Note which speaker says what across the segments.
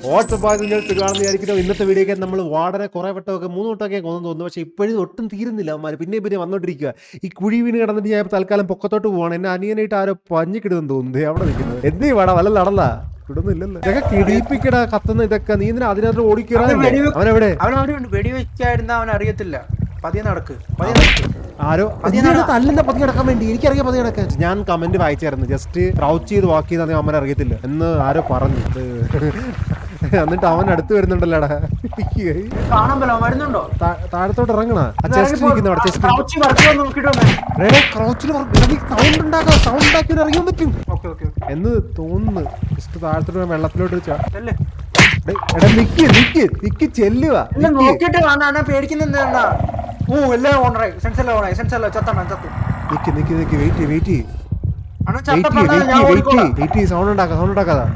Speaker 1: WhatsApp നിങ്ങൾ സുഖമാണെന്ന് വിചാരിക്കുന്നു ഇന്നത്തെ വീഡിയോക്ക് നമ്മൾ വാടനെ കുറെ വട്ടമൊക്കെ മൂന്ന് വട്ടമൊക്കെ കൊന്നു തോന്നുന്നു പക്ഷേ ഇപ്പോഴും ഒട്ടും തീരുന്നില്ല അവന്മാർ പിന്നെ പിന്നെ വന്നോണ്ടിരിക്കുക ഈ കുഴി വീണ് കിടന്നിട്ട് ഞാൻ തൽക്കാലം പൊക്കത്തോട്ട് പോവാണ് എന്നെ അനിയനായിട്ട് ആരോ പഞ്ഞിക്കിടുന്നു തോന്നുന്നു ദേ അവിടെ നിൽക്കുന്നത് എന്തേ വാടാ വല്ല നടന്നാ ഇടുന്നില്ലല്ലോ ഇതൊക്കെ കിടിപ്പിക്കടാ കത്തുന്ന ഇതൊക്കെ നീ ഇതിന് അതിനകത്ത് ഓടിക്കറാനില്ലേ അവനെവിടെ
Speaker 2: അവൻ അവിടെ ഉണ്ട് വെടിവെക്കായിരുന്ന അവൻ അറിയത്തില്ല പതിയെ നടക്ക് പതിയെ നടക്ക്
Speaker 1: ആരോ അതിനാണ് തല്ലിന്റെ പതി നടക്കാൻ വേണ്ടി എനിക്കറിയാം പതി നടക്കാൻ ഞാൻ കമന്റ് വായിച്ചായിരുന്നു ജസ്റ്റ് ക്രൗച്ച് ചെയ്ത് വാക്ക് ചെയ്താൽ അമ്മ അറിയത്തില്ല എന്ന് ആരോ പറഞ്ഞു അത് എന്നിട്ട് അവൻ അടുത്ത് വരുന്നുണ്ടല്ലോടാ
Speaker 2: കാണാൻ പറ്റില്ല വരുന്നുണ്ടോ
Speaker 1: താ- താഴത്തോട്ട് ഇറങ്ങണ ആ ചെസ്റ്റ് ഇരിക്കുന്ന അവിടെ ചെസ്റ്റ്
Speaker 2: ക്രൗച്ച് വർക്ക് നോക്കിട്ട് വന്നേ
Speaker 1: ക്രൗച്ചിൽ സൗണ്ട് ഉണ്ടാക്കാം സൗണ്ട് ഉണ്ടാക്കി അറിയാൻ പറ്റും
Speaker 2: ഓക്കെ ഓക്കെ ഓക്കെ
Speaker 1: എന്ന് തോന്നുന്നു ജസ്റ്റ് താഴത്തോട്ട് വെള്ളത്തിലോട്ട് ചാ-
Speaker 2: അല്ലേ
Speaker 1: ഡേയ്, എടാ നിക്ക് നിക്ക് നിക്ക് ചെല്ലുക
Speaker 2: ഇല്ല നോക്കിട്ട് കാണാൻ പേടിക്കുന്ന എന്താ ഓ എല്ലാം ഓണറായി സെൻസ് എല്ലാം ഓണായി സെൻസ് എല്ലാം ചത്തണ്ണ ചത്തു
Speaker 1: നിക്ക് നിക്ക് നിക്ക് വെയിറ്റ് വെയിറ്റ്
Speaker 2: അണ്ണാ
Speaker 1: വെയിറ്റ്
Speaker 2: ചത്തപ്പോ
Speaker 1: വെയിറ്റ്
Speaker 2: ഞാൻ
Speaker 1: വെയിറ്റ്
Speaker 2: ഓടിക്കോളാം
Speaker 1: വെയിറ്റ് സൗണ്ട് ഉണ്ടാക്കാം സൗണ്ട് ഉണ്ടാക്കാതാ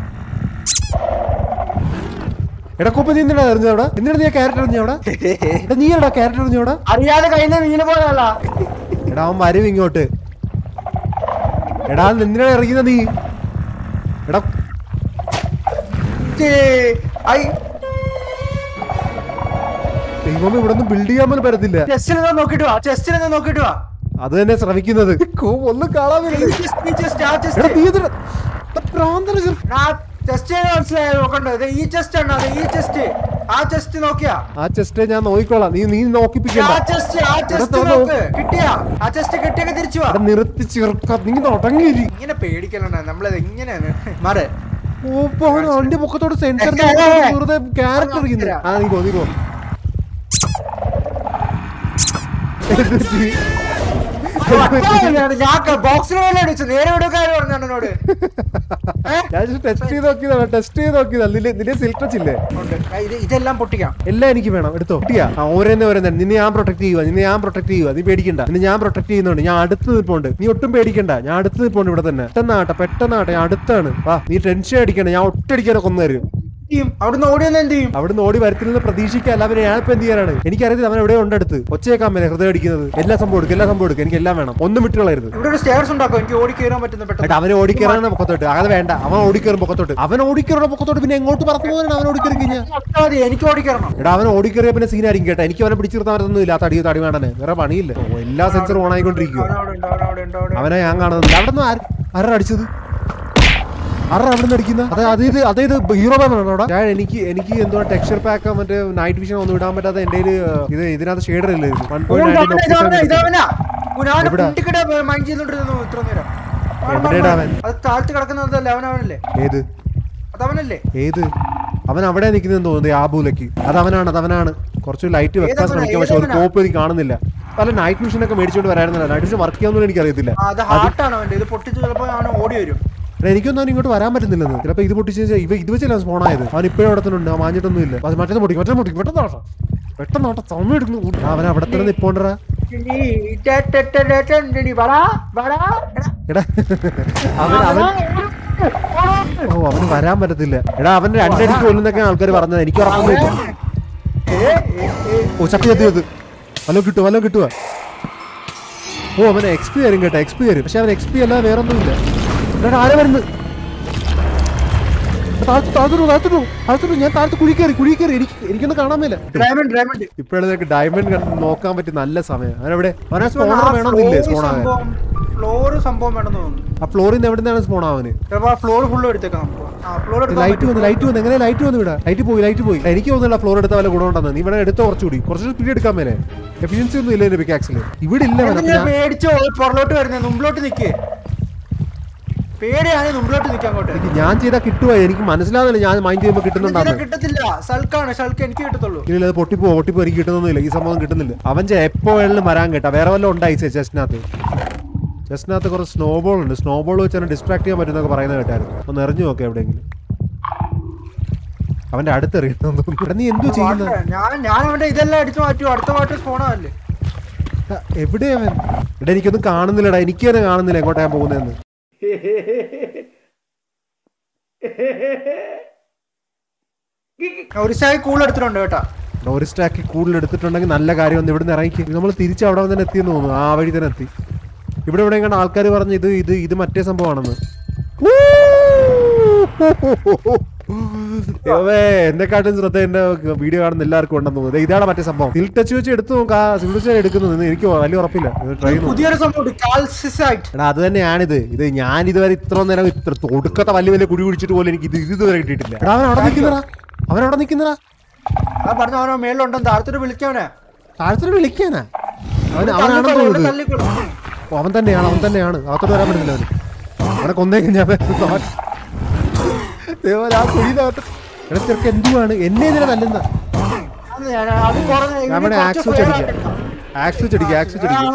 Speaker 1: എടാ കുപ്പ നീ എന്തിനാ എറിഞ്ഞത് അവിടെ എന്തിനാ നീ ക്യാരക്ടർ എറിഞ്ഞ അവിടെ എടാ നീ എടാ ക്യാരക്ടർ എറിഞ്ഞ അവിടെ
Speaker 2: അറിയാതെ കയ്യിൽ നിന്ന് വീണ് പോയല്ല
Speaker 1: എടാ അവൻ വരും ഇങ്ങോട്ട് എടാ എന്തിനാ ഇറങ്ങിയത് നീ എടാ
Speaker 2: ഐ
Speaker 1: ദൈവം ഇവിടെ ഒന്നും ബിൽഡ് ചെയ്യാൻ പോലും പറ്റത്തില്ല
Speaker 2: ചെസ്റ്റിൽ നിന്ന് നോക്കിട്ട് വാ ചെസ്റ്റിൽ നിന്ന് നോക്കിട്ട് വാ
Speaker 1: അത് തന്നെ ശ്രമിക്കുന്നത് കോ, ഒന്നും കാണാൻ
Speaker 2: ഈ
Speaker 1: പറ്റില്ല
Speaker 2: chest, ഈ chest, ആ chest.
Speaker 1: എടാ നീ ഇതിന് പ്രാന്തന ചെറു-
Speaker 2: ആ ചെസ്റ്റ് മനസ്സിലായോ നോക്കണ്ടോ ഇത് ഈ ചെസ്റ്റ് ആണ് അത് ഈ ചെസ്റ്റ് ആ ചെസ്റ്റ് നോക്കിയാ
Speaker 1: ആ ചെസ്റ്റ് ഞാൻ നോക്കിക്കോളാം നീ നീ
Speaker 2: ആ
Speaker 1: നോക്കിപ്പിക്കണ്ട
Speaker 2: ചെസ്റ്റ് ആ ചെസ്റ്റ്
Speaker 1: തുറന്നോ.
Speaker 2: നോക്ക് കിട്ടിയാ ആ ചെസ്റ്റ് കിട്ടിയൊക്കെ തിരിച്ചു വാ
Speaker 1: എടാ നിർത്തി ചെറുക്ക നീ തുടങ്ങിയിരി
Speaker 2: ഇങ്ങനെ പേടിക്കലുണ്ട നമ്മളത് എങ്ങനെയാണ് മാറ്
Speaker 1: ഓപ്പോ അവൻ അവന്റെ മുഖത്തോട് സെൻസർ വെറുതെ ക്യാരക്ടർ ഇരിക്കുന്നു ആ നീ പോ നീ പോ
Speaker 2: ഞാൻ ബോക്സിന് പോലെ അടിച്ചു നേരെ വിടുക്കാര് പറഞ്ഞു എന്നോട്
Speaker 1: ഞാൻ ടെസ്റ്റ് ചെയ്ത് നോക്കിയതാ ടെസ്റ്റ് ചെയ്ത് നോക്കിയതാ നിന്റെ നിന്റെ സിൽക്ക് ടച്ച് ഇല്ലേ
Speaker 2: ഉണ്ട്. ആ, ഇത് ഇതെല്ലാം പൊട്ടിക്കാം
Speaker 1: എല്ലാം എനിക്ക് വേണം എടുത്തോ കിട്ടിയാ ആ ഓരോന്നെ ഓരോന്നെ നിന്നെ ഞാൻ പ്രൊട്ടക്ട് ചെയ്യുക നിന്നെ ഞാൻ പ്രൊട്ടക്ട് ചെയ്യുക നീ പേടിക്കണ്ട നിന്നെ ഞാൻ പ്രൊട്ടക്ട് ചെയ്യുന്നുണ്ട് ഞാൻ അടുത്ത് നിൽപ്പുണ്ട് നീ ഒട്ടും പേടിക്കണ്ട ഞാൻ അടുത്ത് നിൽപ്പുണ്ട് ഇവിടെ തന്നെ പെട്ടെന്നാട്ടെ പെട്ടെന്നാട്ടെ ഞാൻ അടുത്താണ് വാ നീ ടെൻഷൻ അടിക്കണ്ട ഞാൻ ഒറ്റടിക്കാനെ കൊന്നു തരും
Speaker 2: ചെയ്യും അവിടുന്ന് ഓടിയൊന്നും എന്ത് ചെയ്യും
Speaker 1: അവിടുന്ന് ഓടി വരത്തില്ലെന്ന് പ്രതീക്ഷിക്കല്ല അവനെ ഞാൻ ഇപ്പൊ എന്ത് ചെയ്യാനാണ് എനിക്കറിയത്തില്ല അവൻ എവിടെ ഉണ്ട് അടുത്ത് ഒച്ചയേക്കാൻ മേലെ ഹൃദയം അടിക്കുന്നത് എല്ലാ സംഭവം എടുക്കും എല്ലാ സംഭവം എടുക്കും എനിക്ക് എല്ലാം വേണം ഒന്നും വിട്ടുകളയരുത്
Speaker 2: ഇവിടെ ഒരു സ്റ്റേഴ്സ് ഉണ്ടാക്കും എനിക്ക് ഓടി കയറാൻ പറ്റുന്ന പെട്ടെന്ന്
Speaker 1: എന്നിട്ട് അവനെ ഓടിക്കയറാണ് പൊക്കത്തോട്ട് അത് വേണ്ട അവൻ ഓടിക്കയറും പൊക്കത്തോട്ട് അവൻ ഓടിക്കയറുന്ന പൊക്കത്തോട്ട് പിന്നെ എങ്ങോട്ട് പറന്നു പോകാനാണ് അവൻ ഓടിക്കയറി കഴിഞ്ഞാൽ
Speaker 2: ചത്താ മതി എനിക്ക് ഓടിക്കയറണം
Speaker 1: എടാ അവൻ ഓടിക്കറിയ പിന്നെ സീനായിരിക്കും കേട്ടോ എനിക്ക് അവനെ പിടിച്ചു നിർത്താൻ പറ്റുന്നില്ല ഇല്ല തടി തടി വേണ്ടനെ വേറെ പണിയില്ല ഓ, എല്ലാ സെൻസറും ഓൺ ആയിക്കൊണ്ടിരിക്കുക
Speaker 2: അവനവിടെ ഉണ്ട് അവനവിടെ ഉണ്ട് അവിടെ
Speaker 1: അവനെ ഞാൻ കാണുന്നില്ല അവിടെ നിന്ന് ആരാ അടിച്ചത് ആരാ അവിടെ നിന്ന് അടിക്കുന്ന അതെ അതായത് അതായത് ഹീറോ ബാനാണോ അവിടെ ഞാൻ എനിക്ക് എനിക്ക് എന്തോ ടെക്സ്ചർ പാക്ക് മറ്റേ നൈറ്റ് വിഷൻ ഒന്നും ഇടാൻ പറ്റാത്ത എന്റെ ഇത് ഇതിനകത്ത് ഷെയ്ഡർ ഇല്ലേ വൺ
Speaker 2: ഇതവനാ, ഇതവനാ, ഇതവനാ. ഉനാനെ
Speaker 1: എവിടാ?
Speaker 2: കുട്ടിക്കിടെ മൈൻഡ് ചെയ്തോണ്ടിരുന്നു ഇത്ര നേരം
Speaker 1: എവിടെയാടാ അവൻ?
Speaker 2: അത് താഴ്ത്തി കിടക്കുന്നതല്ലേ അവനവനല്ലേ
Speaker 1: ഏത്
Speaker 2: അതവനല്ലേ
Speaker 1: ഏത് അവൻ അവിടെ നിൽക്കുന്നതെന്ന് തോന്നുന്നത് ആബൂലക്ക് അത് അവനാണ് അത് അവനാണ് കുറച്ച് ലൈറ്റ് വെക്കാൻ
Speaker 2: ഏതവനാ?
Speaker 1: ശ്രമിക്കാം പക്ഷെ ഒരു
Speaker 2: ഏതവനാ?
Speaker 1: കോപ്പ് എനിക്ക് കാണുന്നില്ല പല നൈറ്റ് മിഷൻ ഒക്കെ മേടിച്ചോണ്ട് വരായിരുന്നില്ല നൈറ്റ് മിഷൻ വർക്ക് ചെയ്യാമെന്ന് എനിക്ക് അറിയത്തില്ല
Speaker 2: ആ, അത് ഹാർട്ടാണ് അവന്റെ ഇത് പൊട്ടിച്ച് ചിലപ്പോ അവൻ ഓടി വരും
Speaker 1: എടാ, എനിക്കൊന്നും അവന് ഇങ്ങോട്ട് വരാൻ പറ്റുന്നില്ലെന്ന് ചിലപ്പോൾ ഇത് പൊട്ടിച്ച് കഴിഞ്ഞാൽ ഇവ ഇത് വെച്ചല്ല സ്പോൺ ആയത് അവൻ ഇപ്പോഴും അവിടെ തന്നെ ഉണ്ട് അവൻ മാഞ്ഞിട്ടൊന്നും ഇല്ല അത് മറ്റേ പൊട്ടിക്കും മറ്റേ പൊട്ടിക്കും പെട്ടെന്ന് ഓട്ടം പെട്ടെന്ന് ഓട്ടം സമയം എടുക്കുന്നു ആ, അവൻ അവിടെ തന്നെ നിപ്പോണ്ടറാ
Speaker 2: ഇനി ടേ, ടേ, ടേ, ടേ, ടേ, ഇനി വാടാ, വാടാ, എടാ.
Speaker 1: എടാ അവൻ അവൻ ഓ അവന് വരാൻ പറ്റത്തില്ല എടാ അവൻ രണ്ടടിക്ക് കൊല്ലുന്നൊക്കെ ആൾക്കാർ പറഞ്ഞത് എനിക്ക് ഉറപ്പൊന്നുമില്ല
Speaker 2: ഏ, ഏ, ഏ.
Speaker 1: ഓ ചട്ടി ചത്തി ചത്ത് വല്ലോ കിട്ടുക വല്ലോ കിട്ടുക ഓ അവന് എക്സ് പി തരും കേട്ടോ എക്സ് പി തരും പക്ഷെ അവൻ എക്സ് പി അല്ലാതെ വേറെ ഒന്നുമില്ല എടാ ആരെ വരുന്നത് താഴ്ത്തു താഴ്ത്തു താഴ്ത്തു താഴ്ത്തു ഞാൻ താഴ്ത്ത് കുഴി കയറി കുഴി കയറി എനിക്ക് എനിക്കൊന്നും കാണാൻ മേല
Speaker 2: ഡയമണ്ട് ഡയമണ്ട്
Speaker 1: ഇപ്പോഴത്തേക്ക് ഡയമണ്ട് കണ്ട് നോക്കാൻ പറ്റി നല്ല സമയം അവനെവിടെ അവനെ സ്പോണർ വേണമെന്നില്ലേ സ്പോൺ ആവാൻ
Speaker 2: ഫ്ലോർ സംഭവം വേണമെന്ന് തോന്നുന്നു
Speaker 1: ആ ഫ്ലോറിൽ നിന്ന് എവിടെ നിന്നാണ് സ്പോൺ ആവാന്
Speaker 2: ചിലപ്പോ ആ ഫ്ലോർ ഫുള്ള് എടുത്തേക്കാം നമുക്ക് ആ ഫ്ലോർ
Speaker 1: ലൈറ്റ് വന്നു ലൈറ്റ് വന്നു എങ്ങനെ ലൈറ്റ് വന്നു ഇവിടെ ലൈറ്റ് പോയി ലൈറ്റ് പോയി എനിക്ക് തോന്നുന്നില്ല ഫ്ലോർ എടുത്ത വല്ല ഗുണമുണ്ടെന്ന് നീ ഇവിടെ എടുത്ത കുറച്ചുകൂടി കുറച്ച് സ്പീഡ് എടുക്കാൻ മേലെ എഫിഷ്യൻസി ഒന്നും ഇല്ല എന്റെ പിക്കാക്സിൽ ഇവിടെ ഇല്ല അവൻ. അപ്പൊ ഞാൻ-
Speaker 2: മേടിച്ചോ പുറലോട്ട് വരുന്നേ മുമ്പിലോട്ട് നിക്ക് പേടിയാണ് മുമ്പിലോട്ട് നിൽക്കാൻ അങ്ങോട്ട്
Speaker 1: എനിക്ക് ഞാൻ ചെയ്താൽ കിട്ടുക എനിക്ക് മനസ്സിലാവുന്നില്ല ഞാൻ മൈൻഡ് ചെയ്യുമ്പോൾ
Speaker 2: ഇതിനെ
Speaker 1: കിട്ടുന്നുണ്ടാന്ന്
Speaker 2: കിട്ടത്തില്ല സൽക്കാണ് സൽക്ക് എനിക്ക് കിട്ടത്തുള്ളൂ
Speaker 1: ഇല്ല അത് പൊട്ടിപ്പോ പൊട്ടിപ്പോ എനിക്ക് കിട്ടുന്നൊന്നുമില്ല ഈ സംഭവം കിട്ടുന്നില്ല അവൻ ചെ- എപ്പോ വേണമെങ്കിലും വരാൻ കേട്ടാ വേറെ വല്ലതും ഉണ്ടായി ചെസ്റ്റിനകത്ത് ചെസ്റ്റിനകത്ത് കുറച്ച് സ്നോബോൾ ഉണ്ട് സ്നോബോൾ വെച്ച് തന്നെ ഡിസ്ട്രാക്ട് ചെയ്യാൻ പറ്റുന്നൊക്കെ പറയുന്നത് കേട്ടായിരുന്നു ഒന്ന് എറിഞ്ഞു നോക്കാം എവിടെയെങ്കിലും അവന്റെ അടുത്ത് എറിയുന്നു എടാ, നീ എന്തോ ചെയ്യുന്നത്
Speaker 2: വാട്ടർ. ഞാൻ ഞാൻ അവന്റെ ഇതെല്ലാം അടിച്ചു മാറ്റും അടുത്ത വാട്ടർ സ്പോണല്ലേ
Speaker 1: എവിടെ അവൻ എടാ എനിക്കൊന്നും കാണുന്നില്ലടാ എനിക്ക് തന്നെ കാണുന്നില്ല എങ്ങോട്ടാ ഞാൻ പോകുന്നതെന്ന്
Speaker 2: ഒരു സായി കൂൾ എടുത്തിട്ടുണ്ട് കേട്ടാ
Speaker 1: ഒരു സ്റ്റാക്ക് കൂടുതൽ എടുത്തിട്ടുണ്ടെങ്കിൽ നല്ല കാര്യം ഒന്ന് ഇവിടുന്ന് ഇറങ്ങി നമ്മൾ തിരിച്ച് അവിടെ തന്നെ എത്തിയെന്ന് തോന്നുന്നു ആ വഴി തന്നെ എത്തി ഇവിടെ ഇവിടെ കണ്ട ആൾക്കാർ പറഞ്ഞു ഇത് ഇത് ഇത് മറ്റേ സംഭവമാണെന്ന് ദൈവമേ എന്നെക്കാട്ടും ശ്രദ്ധ എന്റെ വീഡിയോ കാണുന്ന എല്ലാവർക്കും ഉണ്ടെന്ന് തോന്നുന്നു ദേ ഇതാണ് മറ്റേ സംഭവം സിൽ ടച്ച് വെച്ച് എടുത്തു നോക്കാം സിൽ ടച്ച് എടുക്കുന്നത് എനിക്ക് വലിയ ഉറപ്പില്ല ട്രൈ
Speaker 2: പുതിയൊരു സംഭവം കാൽസിസൈറ്റ്
Speaker 1: എടാ അത് തന്നെയാണിത് ഇത് ഞാൻ ഇതുവരെ ഇത്ര നേരം ഇത്ര ഒടുക്കത്തെ വലിയ വലിയ കുടി കുടിച്ചിട്ട് പോലും എനിക്ക് ഇത് ഇതുവരെ കിട്ടിയിട്ടില്ല എടാ അവൻ അവിടെ നിൽക്കുന്നടാ അവൻ അവിടെ നിൽക്കുന്നടാ
Speaker 2: ആ പറഞ്ഞ അവനോ മേളിലുണ്ടെന്ന് താഴത്തോട്ട് വിളിക്കവനെ
Speaker 1: താഴത്തോട്ട് വിളിക്കാനാ അവൻ അവനാണെന്ന് തോന്നുന്നത്
Speaker 2: തള്ളിക്കൊള്ളു
Speaker 1: ഓ, അവൻ തന്നെയാണ് അവൻ തന്നെയാണ് അകത്തോട്ട് വരാൻ പറ്റില്ല അവന് അവനെ കൊന്നേക്കും ഞാൻ ദൈവമേ, ആ കുഴിയിനകത്ത് എടാ ചെറുക്ക് എന്തുവാണ് എന്നെ ഇതിനെ തല്ലുന്ന
Speaker 2: അത് ഞാൻ അത് കുറഞ്ഞ
Speaker 1: ഞാൻ വേണേ ആക്സ് വെച്ച് അടിക്കാം ആക്സ് വെച്ച് അടിക്കാം ആക്സ് വെച്ച് അടിക്കാം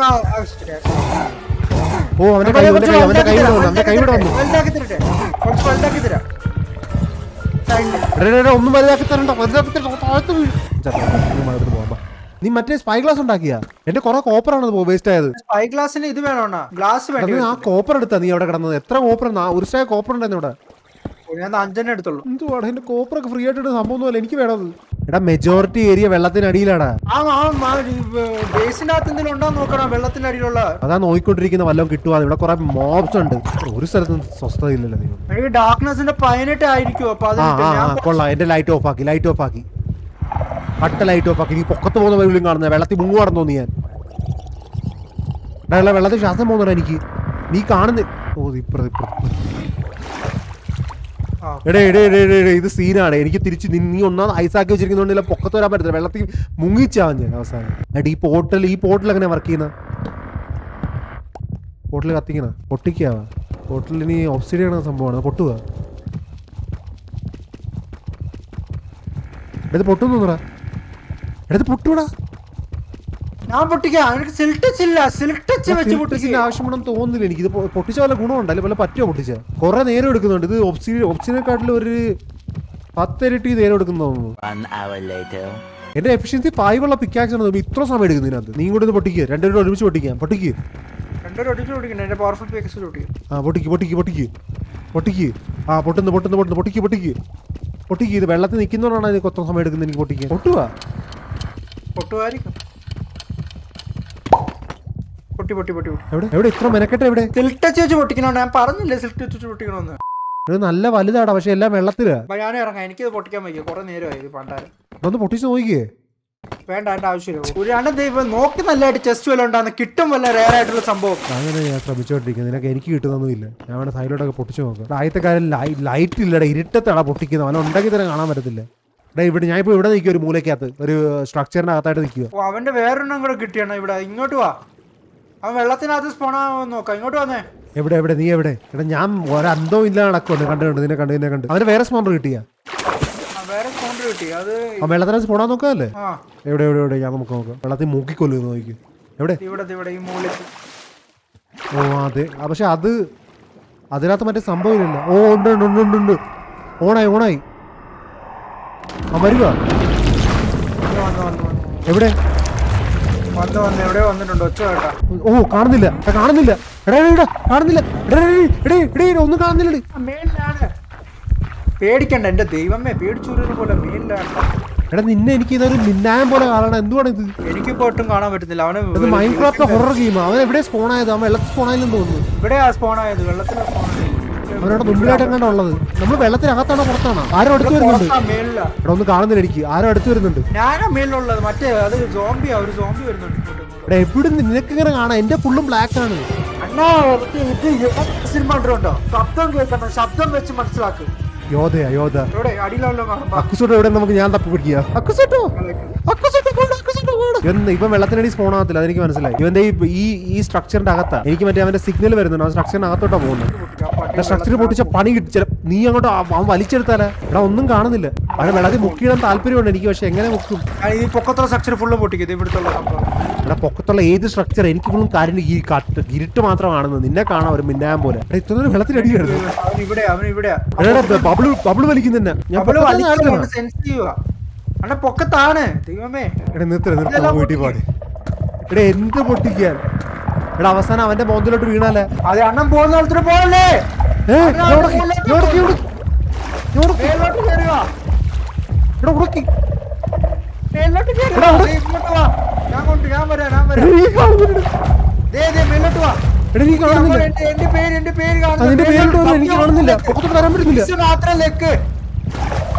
Speaker 1: ഓ അവന്റെ കൈ അവന്റെ കൈ അവന്റെ കൈ ഇവിടെ വന്നു അവന്റെ കൈ ഇവിടെ വന്നു
Speaker 2: വലുതാക്കി തരട്ടെ കുറച്ച് വലുതാക്കി തരാം സൈഡില്.
Speaker 1: എടാ, എടാ, എടാ, ഒന്നും വലുതാക്കി തരണ്ട വലുതാക്കി തരണ്ട താഴത്ത് വീഴ്. ചേട്ടാ, നീ മഴത്തിന് പോകാം, ബാ. നീ മറ്റേ സ്പൈ ഗ്ലാസ് ഉണ്ടാക്കിയാ എന്റെ കുറെ കോപ്പറാണ് വേസ്റ്റ് ആയത്
Speaker 2: സ്പൈ ഗ്ലാസിന് ഇത് വേണോണ്ണാ ഗ്ലാസ്
Speaker 1: എടാ,
Speaker 2: വേണ്ടി
Speaker 1: നീ ആ കോപ്പർ എടുത്താ നീ അവിടെ കിടന്നത് എത്ര കോപ്പർ ഒരു സ്റ്റായ കോപ്പർ ഉണ്ടായിരുന്നു ഇവിടെ
Speaker 2: വരും. ഞാൻ അഞ്ചെണ്ണം എടുത്തുള്ളൂ
Speaker 1: എന്തുവാണ് എന്റെ കോപ്പറൊക്കെ ഫ്രീ ആയിട്ട് ഇടുന്ന സംഭവം ഒന്നുമല്ല എനിക്ക് വേണം അത്. എടാ മെജോറിറ്റി ഏരിയ വെള്ളത്തിനടിയിലാടാ
Speaker 2: ആ ആ ബേസിന്റെ അകത്ത് എന്തെങ്കിലും ഉണ്ടോ നോക്കണം വെള്ളത്തിന്റെ അടിയിലുള്ള
Speaker 1: അതാ നോക്കിക്കൊണ്ടിരിക്കുന്ന വല്ലതും കിട്ടുവാ ഇവിടെ കുറെ മോബ്സ് ഉണ്ട് ഒരു സ്ഥലത്തും സ്വസ്ഥത ഇല്ലല്ലോ ദൈവം
Speaker 2: എനിക്ക് ഡാർക്ക്നെസിന്റെ പതിനെട്ട് ആയിരിക്കും അപ്പൊ
Speaker 1: ആ
Speaker 2: അതിന്
Speaker 1: ആ
Speaker 2: ഞാൻ
Speaker 1: ആ കൊള്ളാം എന്റെ ലൈറ്റ് ഓഫ് ആക്കി ലൈറ്റ് ഓഫ് ആക്കി കട്ട ലൈറ്റ് ഓഫ് ആക്കി നീ പൊക്കത്ത് പോകുന്ന വഴിയിലും കാണുന്നത് വെള്ളത്തിൽ മുങ്ങുവാണെന്ന് തോന്നി ഞാൻ എടാ, എടാ, വെള്ളത്തിൽ ശ്വാസം പോകുന്നുണ്ടോ എനിക്ക് നീ കാണുന്ന ഓ ഇപ്പുറത്ത് ഇപ്പുറത്ത്
Speaker 2: ആ.
Speaker 1: എടേ എടേ എടേ എടേ, എടേ ഇത് സീനാണ് എനിക്ക് തിരിച്ച് നീ നീ ഒന്നാമത് ഐസാക്കി വെച്ചിരിക്കുന്നതുകൊണ്ടില്ല പൊക്കത്ത് വരാൻ പറ്റത്തില്ല വെള്ളത്തിൽ മുങ്ങിച്ചാവും ഞാൻ അവസാനം എടാ ഈ പോർട്ടൽ ഈ പോർട്ടൽ എങ്ങനെ വർക്ക് ചെയ്യുന്ന പോർട്ടൽ കത്തിക്കണ പൊട്ടിക്കാവാ പോർട്ടൽ ഇനി ഒബ്സിഡിയാണ് സംഭവമാണ് അത് പൊട്ടുക ഇത് പൊട്ടുന്നോടാ എടുത്ത് പൊട്ടൂടാ
Speaker 2: ഞാൻ പൊട്ടിക്കാം എനിക്ക് സിൽട്ടച്ച് ഇല്ല സിൽട്ടച്ച് വെച്ച് പൊട്ടിക്കുക
Speaker 1: പൊട്ടിച്ചിന്റെ ആവശ്യമുണ്ടെന്ന് തോന്നുന്നില്ല എനിക്ക് ഇത് പൊ- പൊട്ടിച്ച വല്ല ഗുണമുണ്ട് അല്ലെങ്കിൽ വല്ല പറ്റുമോ പൊട്ടിച്ച കുറെ നേരം എടുക്കുന്നുണ്ട് ഇത് ഒബ്സി ഒബ്സിനെക്കാട്ടിൽ ഒരു പത്തിരട്ടി നേരം എടുക്കുന്നു തോന്നുന്നു
Speaker 3: One hour later.
Speaker 1: എന്റെ എഫിഷ്യൻസി ഫൈവ് പിക്കാക്സ് ആണ് തോന്നുന്നു. ഇത്ര സമയം എടുക്കുന്നു ഇതിനകത്ത് നീ കൂടെ ഒന്ന് പൊട്ടിക്കുക രണ്ടുപേരും ഒരുമിച്ച് പൊട്ടിക്കാം പൊട്ടിക്ക്
Speaker 2: രണ്ടൊരു ഒടിച്ച് പൊട്ടിക്കണം എന്റെ പവർഫുൾ പേക്സ് പൊട്ടിക്കും
Speaker 1: ആ പൊട്ടിക്ക് പൊട്ടിക്ക് പൊട്ടിക്ക് പൊട്ടിക്ക് ആ പൊട്ടുന്നു പൊട്ടുന്നു പൊട്ടുന്നു പൊട്ടിക്ക് പൊട്ടിക്ക് പൊട്ടിക്ക് ഇത് വെള്ളത്തിൽ നിൽക്കുന്നതുകൊണ്ടാണ് ഇതിന് കൊത്ത സമയം എടുക്കുന്നത് എനിക്ക് പൊട്ടിക്കാൻ പൊട്ടുവാ
Speaker 2: പൊട്ടുമായിരിക്കും പൊട്ടി പൊട്ടി പൊട്ടി പൊട്ടി
Speaker 1: എവിടെ എവിടെ ഇത്ര മെനക്കെട്ട് എവിടെ
Speaker 2: സിൽട്ടച്ച് വെച്ച് പൊട്ടിക്കണോ ഞാൻ പറഞ്ഞില്ലേ സിൽട്ടച്ച് വെച്ച് പൊട്ടിക്കണമെന്ന്
Speaker 1: ഇത് നല്ല വലുതാടാ പക്ഷെ എല്ലാം വെള്ളത്തിലാ
Speaker 2: അപ്പൊ ഞാൻ ഇറങ്ങാം എനിക്കിത് പൊട്ടിക്കാൻ വയ്യ കുറെ നേരമായി ഇത് പണ്ടാരം
Speaker 1: ഒന്ന് പൊട്ടിച്ച് നോക്കിയേ
Speaker 2: വേണ്ട എന്റെ ആവശ്യമില്ല ഒരു അണ്ണൻ ദൈവം നോക്കി നല്ലതായിട്ട് ചെസ്റ്റ് വല്ല ഉണ്ടാകുന്ന കിട്ടും വല്ല റേർ ആയിട്ടുള്ള സംഭവം
Speaker 1: അങ്ങനെ ഞാൻ ശ്രമിച്ചുകൊണ്ടിരിക്കുന്നത് നിനക്ക് എനിക്ക് കിട്ടുന്നൊന്നുമില്ല ഞാൻ വേണേൽ സൈഡിലോട്ടൊക്കെ പൊട്ടിച്ചു നോക്കാം ആദ്യത്തെ കാര്യം ലൈറ്റ് ഇല്ലടാ ഇരുട്ടത്താടാ പൊട്ടിക്കുന്നത് അവൻ ഉണ്ടെങ്കിൽ തന്നെ കാണാൻ പറ്റത്തില്ല എടാ ഇവിടെ ഞാൻ ഇപ്പോൾ ഇവിടെ നിൽക്കുക ഒരു മൂലയ്ക്കകത്ത് ഒരു സ്ട്രക്ചറിന്റെ അകത്തായിട്ട് നിൽക്കുക
Speaker 2: ഓ അവന്റെ വേറൊരെണ്ണം കൂടെ കിട്ടിയാണ് ഇവിടെ ഇങ്ങോട്ട് വാ അവൻ വെള്ളത്തിനകത്ത് സ്പോണാ നോക്കാം ഇങ്ങോട്ട് വന്നേ
Speaker 1: എവിടെ എവിടെ നീ എവിടെ എടാ ഞാൻ ഒരന്തവും ഇല്ല നടക്കുന്നുണ്ട് കണ്ടു കണ്ട് നിന്നെ കണ്ട് നിന്നെ കണ്ട് അവന് വേറെ സ്പോണ്ടർ കിട്ടിയ
Speaker 2: ആ, വേറെ സ്പോണ്ട് കിട്ടി അത്
Speaker 1: അവൻ വെള്ളത്തിനകത്ത് പോണാൻ നോക്കാല്ലേ
Speaker 2: ആ
Speaker 1: എവിടെ എവിടെ എവിടെ ഞാൻ നമുക്ക് നോക്കാം വെള്ളത്തിൽ മൂക്കിക്കൊല്ലുന്നു നോക്കി എവിടെ
Speaker 2: ഇവിടെ ഇവിടെ ഈ മൂലയ്ക്ക്
Speaker 1: ഓ അതെ ആ, പക്ഷെ അത് അതിനകത്ത് മറ്റേ സംഭവം ഇല്ലല്ലോ ഓ ഉണ്ട് ഉണ്ട് ഉണ്ട് ഉണ്ട് ഉണ്ട് ഓണായി ഓണായി ആ വരുക
Speaker 2: വന്ന് വന്ന് വന്ന് വന്ന്
Speaker 1: എവിടെ
Speaker 2: വന്ന് വന്ന് എവിടെ വന്നിട്ടുണ്ട് ഒച്ച കേട്ടാ
Speaker 1: ഓ കാണുന്നില്ല എടാ, കാണുന്നില്ല എടാ എടാ, എടാ കാണുന്നില്ല എടാ എടാ, എടാ, എടാ, എടാ, ഒന്നും കാണുന്നില്ല
Speaker 2: ആ, മേലിലാണ് പേടിക്കണ്ട എന്റെ ദൈവമേ പേടിച്ചൂരുന്ന പോലെ മേലിലാണ്
Speaker 1: എടാ നിന്നെ എനിക്ക് ഇതൊരു മിന്നായം പോലെ കാണണം എന്തുവാണ് ഇത്
Speaker 2: എനിക്കിപ്പോ ഒട്ടും കാണാൻ പറ്റുന്നില്ല അവന്
Speaker 1: ഇത് മൈൻക്രാഫ്റ്റ് ഹൊറർ ഗെയിം അവൻ എവിടെ സ്പോൺ ആയത് അവൻ വെള്ളത്തിൽ സ്പോൺ ആയെന്ന് തോന്നുന്നു
Speaker 2: ഇവിടെയാ സ്പോൺ ആയത് വെള്ളത്തിലാ സ്പോൺ ആയത്
Speaker 1: അവനോട് മുമ്പിലായിട്ട് എങ്ങാണ്ട് ഉള്ളത് നമ്മൾ വെള്ളത്തിനകത്താണോ പുറത്താണോ ആരോ അടുത്ത് വരുന്നുണ്ട്
Speaker 2: പുറത്താ, മേലിലാ
Speaker 1: എടാ ഒന്നും കാണുന്നില്ല എനിക്ക് ആരോ അടുത്ത് വരുന്നുണ്ട്
Speaker 2: ഞാനാ മേലിലുള്ളത് മറ്റേ അത് സോംബിയാ ഒരു സോംബി വരുന്നുണ്ട് ഇങ്ങോട്ട് ഇങ്ങോട്ട്.
Speaker 1: എടാ എവിടുന്ന് നിനക്ക് ഇങ്ങനെ കാണാം എന്റെ ഫുള്ളും ബ്ലാക്ക് ആണ്
Speaker 2: അണ്ണാ മറ്റേ ഇത് സിനിമ ഉണ്ടോ ശബ്ദം കേൾക്കണം ശബ്ദം വെച്ച് മനസ്സിലാക്ക്
Speaker 1: യോധയാ യോധ
Speaker 2: ഇവിടെ അടിയിലല്ലോ കാണുമ്പോ
Speaker 1: അക്കുസോട്ടോ എവിടെ നമുക്ക് ഞാൻ തപ്പി പിടിക്കുക അക്കുസോട്ടോ അക്കുസോട്ടോ പോണ്ട, അക്കുസോട്ടോ പോണ്ട. എന്ന് ഇവൻ വെള്ളത്തിനടി സ്പോൺ ആകത്തില്ല അതെനിക്ക് മനസ്സിലായി ഇവന്റെ ഈ ഈ ഈ സ്ട്രക്ചറിന്റെ അകത്താ എനിക്ക് മറ്റേ അവന്റെ സിഗ്നൽ വരുന്നുണ്ട് ആ സ്ട്രക്ചറിന്റെ അകത്തോട്ടാ പോകുന്നത് സ്ട്രക്ചർ പൊട്ടിച്ച പണി കിട്ടി ചില നീ അങ്ങോട്ട് ആ- അവൻ വലിച്ചെടുത്താലേ എടാ ഒന്നും കാണുന്നില്ല അവനെ വെള്ളത്തിൽ മുക്കിയിടാൻ താല്പര്യമുണ്ട് എനിക്ക് പക്ഷെ എങ്ങനെ മുക്കും
Speaker 2: ഈ പൊക്കത്തുള്ള സ്ട്രക്ചർ ഫുള്ളും പൊട്ടിക്കും ഇത് ഇവിടുത്തെ സംഭവം
Speaker 1: എടാ പൊക്കത്തുള്ള ഏത് സ്ട്രക്ചർ എനിക്ക് ഫുള്ളും കാര്യം ഈ കട്ട് ഇരുട്ട് മാത്രം കാണുന്നത് നിന്നെ കാണാം ഒരു മിന്നായം പോലെ എടാ ഇത്ര നേരം വെള്ളത്തിലടിയായിരുന്നു
Speaker 2: അവൻ ഇവിടെ അവൻ ഇവിടെ
Speaker 1: എടാ ബബിള് ബബിള് വലിക്കുന്ന ഞാൻ
Speaker 2: അവള്
Speaker 1: പൊക്കത്തുനിന്ന് ആടുന്നതാ.
Speaker 2: സെൻസ് ചെയ്യുക അണ്ണ പൊക്കത്താണ് ദൈവമേ
Speaker 1: എടാ നിർത്തല നിർത്തല
Speaker 2: ഇതെല്ലാം
Speaker 1: വീട്ടിൽ പാടി എടാ എന്ത് പൊട്ടിക്കാൻ എടാ അവസാനം അവന്റെ മോന്തിലോട്ട് വീണാലേ
Speaker 2: അത് അണ്ണൻ പോകുന്ന സ്ഥലത്തിന് പോകല്ലേ
Speaker 1: ഏ, ഇങ്ങോട്ടേക്ക്, ഇങ്ങോട്ടേക്ക്, ഇങ്ങോട്ടേക്ക്. ഇങ്ങോട്ടേക്ക്.
Speaker 2: മേലോട്ട് കയറുക
Speaker 1: എടാ ഉടക്കി
Speaker 2: മേലോട്ട് കയറുക
Speaker 1: എടാ, അവിടെ-
Speaker 2: ദേ, ഇങ്ങോട്ട് വാ ഞാൻ കൊണ്ട് ഞാൻ വരാം ഞാൻ
Speaker 1: എടാ
Speaker 2: വരാം
Speaker 1: നീ കാണുന്നില്ല
Speaker 2: ദേ ദേ മേലോട്ട് വാ
Speaker 1: എടാ നീ കാണുന്നില്ല
Speaker 2: അവിടെ എന്റെ- എന്റെ പേര് എന്റെ പേര് കാണുന്നില്ല.
Speaker 1: അതിന്റെ പേരിട്ട് വന്നു എനിക്ക്
Speaker 2: സത്യം.
Speaker 1: കാണുന്നില്ല പൊക്കത്തോട്ട് വരാൻ പറ്റുന്നില്ല
Speaker 2: ഇത് മാത്രം ലെക്ക്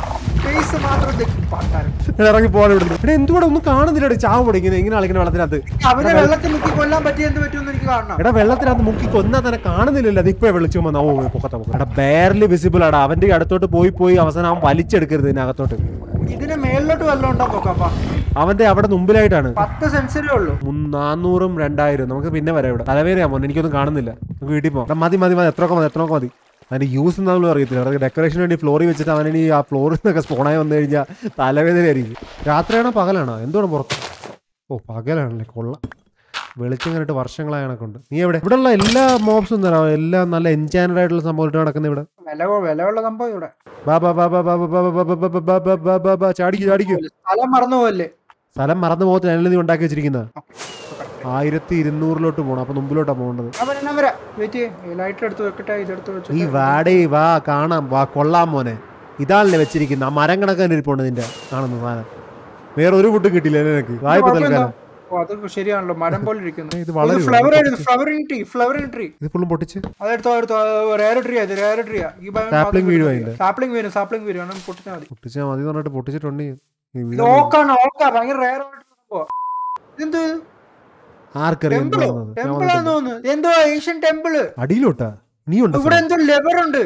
Speaker 2: ഫേസ് മാത്രം തെക്കി പാട്ടാൻ
Speaker 1: എടാ, ഇറങ്ങി പോകാൻ ഇവിടുന്ന് ഇവിടെ എന്തുകൂടെ ഒന്നും കാണുന്നില്ല ചാവ് കൂടെ ഇങ്ങനെ ഇങ്ങനെ കളിക്കുന്ന വെള്ളത്തിനകത്ത്
Speaker 2: അവനെ വെള്ളത്തിൽ മുക്കി കൊല്ലാൻ പറ്റിയ എന്ത് പറ്റുമെന്ന് എനിക്ക് കാണണം
Speaker 1: എടാ വെള്ളത്തിനകത്ത് മുക്കി കൊന്നാ തന്നെ കാണുന്നില്ലല്ലോ അത് ഇപ്പൊ വിളിച്ചു വന്ന ഓ പൊക്കത്തെ പൊക്കം എടാ ബെയർലി വിസിബിൾ ആടാ അവന്റെ അടുത്തോട്ട് പോയി പോയി അവസാനം അവൻ വലിച്ചെടുക്കരുത് ഇതിനകത്തോട്ട്
Speaker 2: ഇതിന് മേളിലോട്ട് വല്ലതും ഉണ്ടോ നോക്കാപ്പാ
Speaker 1: അവന്റെ അവിടെ മുമ്പിലായിട്ടാണ്
Speaker 2: പത്ത് സെൻസറേ ഉള്ളൂ
Speaker 1: മുൻ- നാനൂറും രണ്ടായിരം നമുക്ക് പിന്നെ വരാം ഇവിടെ തലവേദനയാ മോനെ എനിക്കൊന്നും കാണുന്നില്ല നമുക്ക് വീട്ടിൽ പോകാം എടാ, മതി മതി മതി എത്രയൊക്കെ മതി എത്രയൊക്കെ മതി അതിന്റെ യൂസ് എന്താണെന്ന് അറിയത്തില്ല അവിടെ ഡെക്കറേഷന് വേണ്ടി ഫ്ലോറിൽ വെച്ചിട്ട് അവനി ആ ഫ്ലോറിൽ നിന്നൊക്കെ സ്പോണായി വന്നു കഴിഞ്ഞാൽ തലവേദനയായിരിക്കും രാത്രിയാണോ പകലാണോ എന്തുവാണ് പുറത്ത് ഓ പകലാണല്ലേ കൊള്ളാം വെളിച്ചം കണ്ടിട്ട് വർഷങ്ങളായ കണക്കുണ്ട് നീ എവിടെ ഇവിടെ ഉള്ള എല്ലാ മോബ്സും തരാം എല്ലാം നല്ല എൻചാൻഡ് ആയിട്ടുള്ള സംഭവം ഇട്ട് നടക്കുന്നത് ഇവിടെ
Speaker 2: വില കൊ- വിലയുള്ള സംഭവം ഇവിടെ
Speaker 1: ബാ ബാ ബാ ബാ ബാ ബാ ബാ ബാ ബാ ബാ ബാ ബാ ബാ ബാ ബാ ചാടിക്കു ചാടിക്കു
Speaker 2: സ്ഥലം മറന്നു പോവല്ലേ
Speaker 1: സ്ഥലം മറന്നു പോകത്തില്ല അതിനല്ലേ നീ ഉണ്ടാക്കി വെച്ചിരിക്കുന്ന ആയിരത്തി ഇരുന്നൂറിലോട്ട് പോകണം അപ്പൊ മുമ്പിലോട്ടാ പോകേണ്ടത്
Speaker 2: അവൻ എന്നാ വരാ വെയിറ്റ് ലൈറ്റ് എടുത്ത് വെക്കട്ടെ ഇതെടുത്ത്
Speaker 1: നീ
Speaker 2: വെച്ചിട്ട്
Speaker 1: വാടേ വാ കാണാം വാ കൊള്ളാം മോനെ ഇതാണല്ലേ വെച്ചിരിക്കുന്നത് ആ മരം കണക്കാൻ ഇരിപ്പുണ്ട് നിന്റെ കാണുന്ന സാധനം വേറെ ഒരു ഫുഡ് കിട്ടില്ല നിനക്ക് വായ്പ തൽക്കാലം
Speaker 2: ഓ അത് ശരിയാണല്ലോ മരം പോലെ ഇരിക്കുന്നു
Speaker 1: ഇത് വളരെ
Speaker 2: ഫ്ലവർ ആയിരുന്നു ഫ്ലവറിംഗ് ട്രീ ഫ്ലവറിംഗ് ട്രീ
Speaker 1: ഇത് ഫുള്ളും പൊട്ടിച്ച്
Speaker 2: അതെടുത്തോ എടുത്തോ റേർ ട്രീ അത് റേർ ട്രീ ഈ
Speaker 1: Sapling വീഴുവാ ഇതിന്റെ.
Speaker 2: സാപ്ലിംഗ് വീരും സാപ്ലിംഗ് വീരും ആണ് പൊട്ടിച്ചാൽ മതി
Speaker 1: പൊട്ടിച്ചാൽ മതി എന്ന് പറഞ്ഞിട്ട് പൊട്ടിച്ചിട്ടുണ്ട് നീ
Speaker 2: ഇത്
Speaker 1: വീഴും.
Speaker 2: ഓക്കാണ് ഓക്കാ ഭയങ്കര റേർ ഇതെന്ത്
Speaker 1: ആർക്കറിയാം
Speaker 2: ടെമ്പിളോ
Speaker 1: എന്താണെന്നത്? ഞാൻ
Speaker 2: ടെമ്പിൾ
Speaker 1: വന്നിട്ടുണ്ട്.
Speaker 2: ആണെന്ന് തോന്നുന്നു എന്തോ ഏഷ്യൻ ടെമ്പിള്
Speaker 1: അടിയിലോട്ടാ നീ ഉണ്ട്
Speaker 2: ഇവിടെ എന്തോ ലെവർ ഉണ്ട്